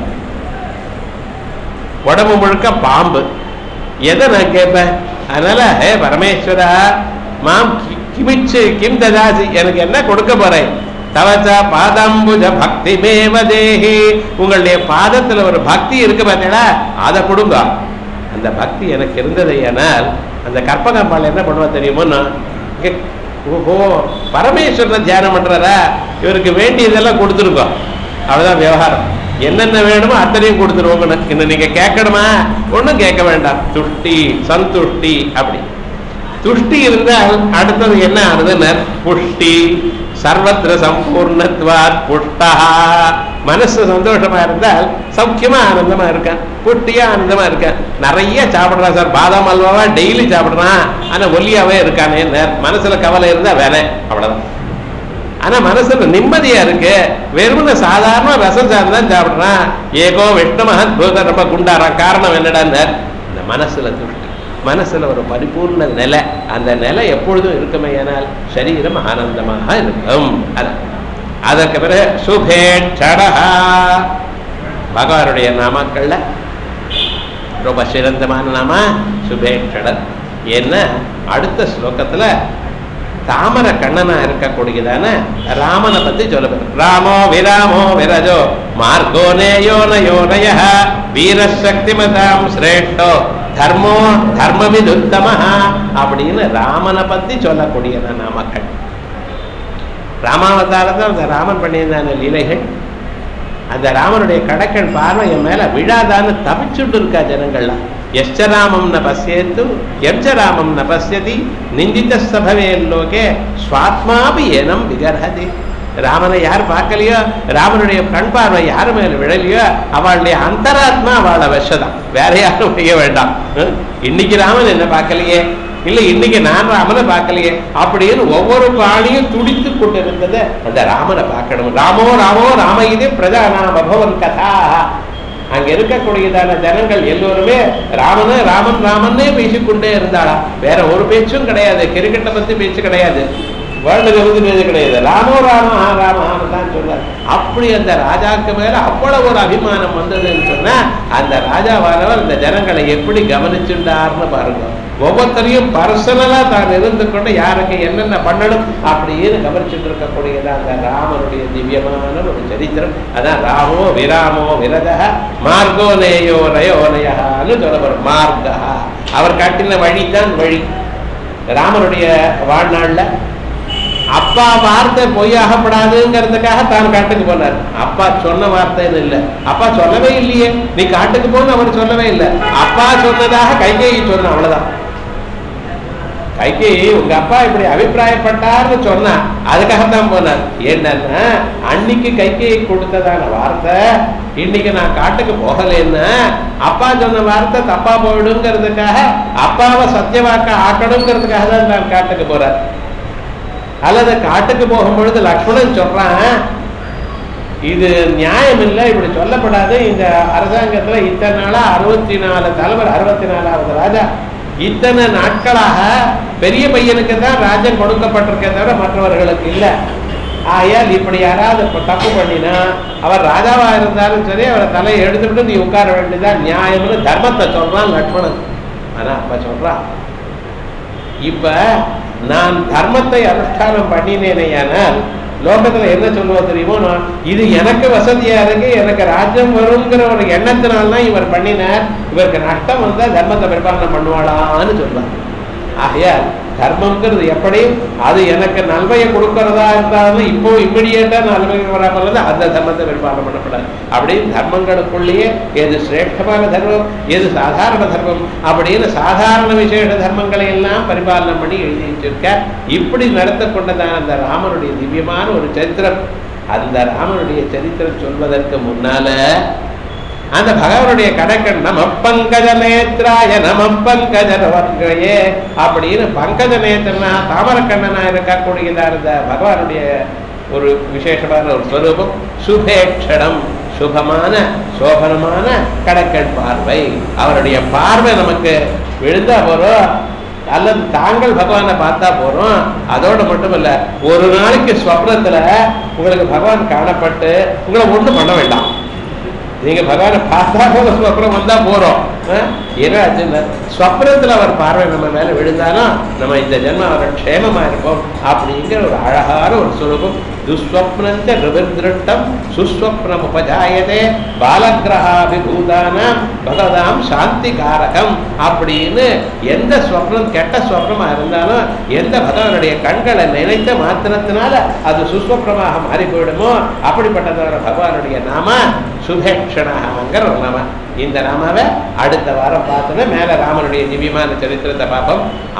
உடம்பு முழுக்க பாம்பு எதை நான் கேட்பேன் அதனால ஹே பரமேஸ்வரா மாம் கி- கிமிச்சு கிம் ததாசி எனக்கு என்ன கொடுக்க போறேன் தவச்ச பாதம்புஜ பக்தி மேவ தேஹி உங்களுடைய பாதத்துல ஒரு பக்தி இருக்கு பார்த்தீங்களா அதை கொடுங்க அந்த பக்தி எனக்கு இருந்தது ஆனால் அந்த கற்பகம்பாள் என்ன பண்ணுவா தெரியுமோன்னா இங்க, ஓஹோ பரமேஸ்வரனை தியானம் பண்றாரா இவருக்கு வேண்டியதெல்லாம் கொடுத்துருக்கோம் அவ்வளவுதான் விவகாரம் என்னென்ன வேணுமோ அத்தனையும் கொடுத்துருவோங்க இன்னும் நீங்க கேட்கணுமா ஒண்ணும் கேட்க வேண்டாம் துஷ்டி சந்துஷ்டி அப்படி துஷ்டி இருந்தால் அடுத்தது என்ன ஆகுதுன்னு புஷ்டி சர்வத்திர சம்பூர்ணத்வாத் புஷ்டா மனசு சந்தோஷமா இருந்தால் சௌக்கியமா ஆனந்தமா இருக்கான் புஷ்டியா ஆனந்தமா இருக்கான் நிறைய சாப்பிடுறான் சார் பாதாம் அல்வாவா டெய்லி சாப்பிடுறான் ஆனா ஒல்லியாவே இருக்கானே மனசுல கவலை இருந்தா வேலை அவ்வளவுதான் ஆனா மனசுல நிம்மதியா இருக்கு வெறுமன சாதாரண ரசம் சாதம் தான் சாப்பிடுறான் ஏகோ விஷ்ணு மகத்பூத ரொம்ப குண்டாரான் காரணம் என்னடான்னு இந்த மனசுல துஷ்டி மனசுல ஒரு பரிபூர்ண நிலை அந்த நிலை எப்பொழுதும் இருக்குமேயானால் சரீரம் ஆனந்தமாக இருக்கும் அதான் அதற்கு பிறகு சுபேட்சடா பகவானுடைய நாமாக்கள்ல ரொம்ப சிறந்தமான நாம சுபேட்சடர் என்ன அடுத்த ஸ்லோகத்துல தாமர கண்ணனா இருக்கக்கூடியதான ராமனை பத்தி சொல்லப்படுது ராமோ விராமோ விரஜோ மார்கோ நேயோ நயோனய வீரசக்திமதாம் சிரேஷ்டோ தர்மோ தர்மவிதுத்தம அப்படின்னு ராமனை பத்தி சொல்லக்கூடியதான நாமக்கள் ராமாவதாரத்தில் அந்த ராமன் பண்ணியிருந்தான லீலைகள் அந்த ராமனுடைய கடக்கன் பார்வை என் மேல விழாதான்னு தப்பிச்சுட்டு இருக்கா ஜனங்கள்லாம் எச்ச ராமம் ந பசியத்து எச்ச ராமம் ந பசியதி நிந்தித்த சபவே லோகே ஸ்வாத்மாபி ஏனம் விகர்ஹதி ராமனை யார் பார்க்கலையோ ராமனுடைய கண் பார்வை யார் மேல விழலையோ அவளுடைய அந்தராத்மா அவளை விஷதான் வேற யாரும் செய்ய வேண்டாம் ஹம்? இன்னைக்கு ராமன் என்ன பார்க்கலையே இல்ல இன்னைக்கு நான் ராமனை பார்க்கலையே அப்படின்னு ஒவ்வொரு பிராணியும் துடித்து கொண்டிருந்தது அந்த ராமனை பார்க்கணும் ராமோ ராமோ ராம இது பிரஜானாம் அபவன் கதா அங்க இருக்கக்கூடியதான ஜனங்கள் எல்லோருமே ராமனு ராமன் ராமன்னே பேசிக்கொண்டே இருந்தாளா வேற ஒரு பேச்சும் கிடையாது கிரிக்கெட்டை பத்தி பேச்சு கிடையாது வேர்ல்டு கவுந்து பேச்சு கிடையாது ராமோ ராம ராம தான் சொன்னார் அப்படி அந்த ராஜாக்கு மேல அவ்வளவு ஒரு அபிமானம் வந்ததுன்னு சொன்னா அந்த ராஜாவானவர் இந்த ஜனங்களை எப்படி கவனிச்சுட்டார்னு பாருங்க ஒவ்வொருத்தரையும் பர்சனலா தான் இருந்து கொண்டு யாருக்கு என்னென்ன பண்ணணும் அப்படின்னு கவனிச்சுட்டு இருக்கக்கூடியது அந்த ராமனுடைய திவ்யமான ஒரு சரித்திரம் அதான் ராமோ விராமோ விரத மார்கோ நேயோ நயோனயான்னு சொல்லப்படும் மார்கா அவர் காட்டின வழிதான் வழி ராமனுடைய வாழ்நாள்ல அப்பா வார்த்தை பொய்யாகப்படாதுங்கிறதுக்காக தான் காட்டுக்கு போனார் அப்பா சொன்ன வார்த்தைன்னு இல்லை அப்பா சொல்லவே இல்லையே நீ காட்டுக்கு போன்னு அவர் சொல்லவே இல்லை அப்பா சொன்னதாக கைகேயி சொன்ன அவ்வளவுதான் கைக்கு உங்க அப்பா இப்படி அபிப்பிராயப்பட்டார்னு சொன்னா அதுக்காகத்தான் போனார் என்னன்னா அன்னைக்கு கைக்கு கொடுத்ததான வார்த்தை இன்னைக்கு நான் காட்டுக்கு போகலைன்னா அப்பா சொன்ன வார்த்தை தப்பா போயிடுங்கிறதுக்காக அப்பாவை சத்தியவாக்க ஆக்கணுங்கிறதுக்காக தான் நான் காட்டுக்கு போறேன் அல்லது காட்டுக்கு போகும் பொழுது லக்ஷ்மணன் சொல்றான் இது நியாயம் இல்லை இப்படி சொல்லப்படாது இந்த அரசாங்கத்துல இத்தனை நாளா அறுபத்தி நாலு தலைவர் அறுபத்தி நாலாவது ராஜா இத்தனை நாட்களாக பெரிய பையனுக்கு தான் ராஜ்யம் கொடுக்கப்பட்டிருக்கே தவிர மற்றவர்களுக்கு இல்லை ஆகையால் இப்படி யாராவது இப்ப தப்பு பண்ணினா அவர் ராஜாவா இருந்தாலும் சரி அவரை தலையை எடுத்துக்கிட்டு நீ உட்கார வேண்டியதான் நியாயம்னு தர்மத்தை சொல்றான் லக்ஷ்மணன் ஆனா அப்ப சொல்றான் இப்ப நான் தர்மத்தை அனுஷ்டானம் பண்ணினேனையானால் லோகத்துல என்ன சொல்லுவா தெரியுமோ நான் இது எனக்கு வசதியா இருக்கு எனக்கு ராஜ்யம் வருங்கிற ஒரு எண்ணத்தினால்தான் இவர் பண்ணினார் இவருக்கு நஷ்டம் வந்தா தர்மத்தை பரிபாலனை பண்ணுவாளான்னு சொல்லுவார் ஆகையால் தர்மம்ங்கிறது எப்படி அது எனக்கு நன்மையை கொடுக்கறதா இருந்தாலும் இப்போ இம்மிடியேட்டா நன்மை வராமல் அந்த தர்மத்தை பரிபாலனை பண்ணப்படாது அப்படின்னு தர்மங்களுக்குள்ளேயே எது சிரேஷ்டமான தர்மம் எது சாதாரண தர்மம் அப்படின்னு சாதாரண விசேஷ தர்மங்களை எல்லாம் பரிபாலனை பண்ணி எழுதி வச்சிருக்க இப்படி நடத்த கொண்டதான அந்த ராமனுடைய திவ்யமான ஒரு சரித்திரம் அந்த ராமனுடைய சரித்திரம் சொல்வதற்கு முன்னால அந்த பகவானுடைய கடைக்கண் நம பங்கஜ நேத்ராய நம பங்கஜ நவர்கயே அப்படின்னு பங்கஜ நேத்திரனா தாமரக்கண்ணனா இருக்கக்கூடியதா இருந்த பகவானுடைய ஒரு விசேஷமான ஒரு ஸ்வரூபம் சுபேட்சணம் சுபமான சோபனமான கடற்கண் பார்வை அவருடைய பார்வை நமக்கு விழுந்தா போறோம் அல்லது தாங்கள் பகவானை பார்த்தா போறோம் அதோட மட்டும் இல்ல ஒரு நாளைக்கு ஸ்வப்னத்துல உங்களுக்கு பகவான் காணப்பட்டு உங்களை ஒண்ணும் பண்ண வேண்டாம் நீங்க பகவானை பார்த்தா போதும் ஸ்வப்னம் வந்தா போறோம் அஹ், என்ன ஆச்சுன்னா ஸ்வப்னத்துல அவர் பார்வை நம்ம மேல விழுந்தாலும் நம்ம இந்த ஜென்மம் அவர் க்ஷேமமா இருப்போம் அப்படிங்கிற ஒரு அழகான ஒரு சுரூபம் துஸ்வப்னஞ்ச நிருவிருட்டம் சுஸ்வப்னம் உபஜாயதே பாலகிரகாபிபூதானாம் பகவதாம் சாந்தி காரகம் அப்படின்னு எந்த ஸ்வப்னம் கெட்ட ஸ்வப்னமா இருந்தாலும் எந்த பகவானுடைய கண்களை நினைத்த மாத்திரத்தினால அது சுஸ்வப்னமாக மாறி போயிடுமோ அப்படிப்பட்டதான பகவானுடைய நாம சுபேக்ஷணாங்கிற ஒரு நாம இந்த நாமாவை அடுத்த வாரம் பார்த்தோன்னா மேல ராமனுடைய திவ்யமான சரித்திரத்தை பார்ப்போம்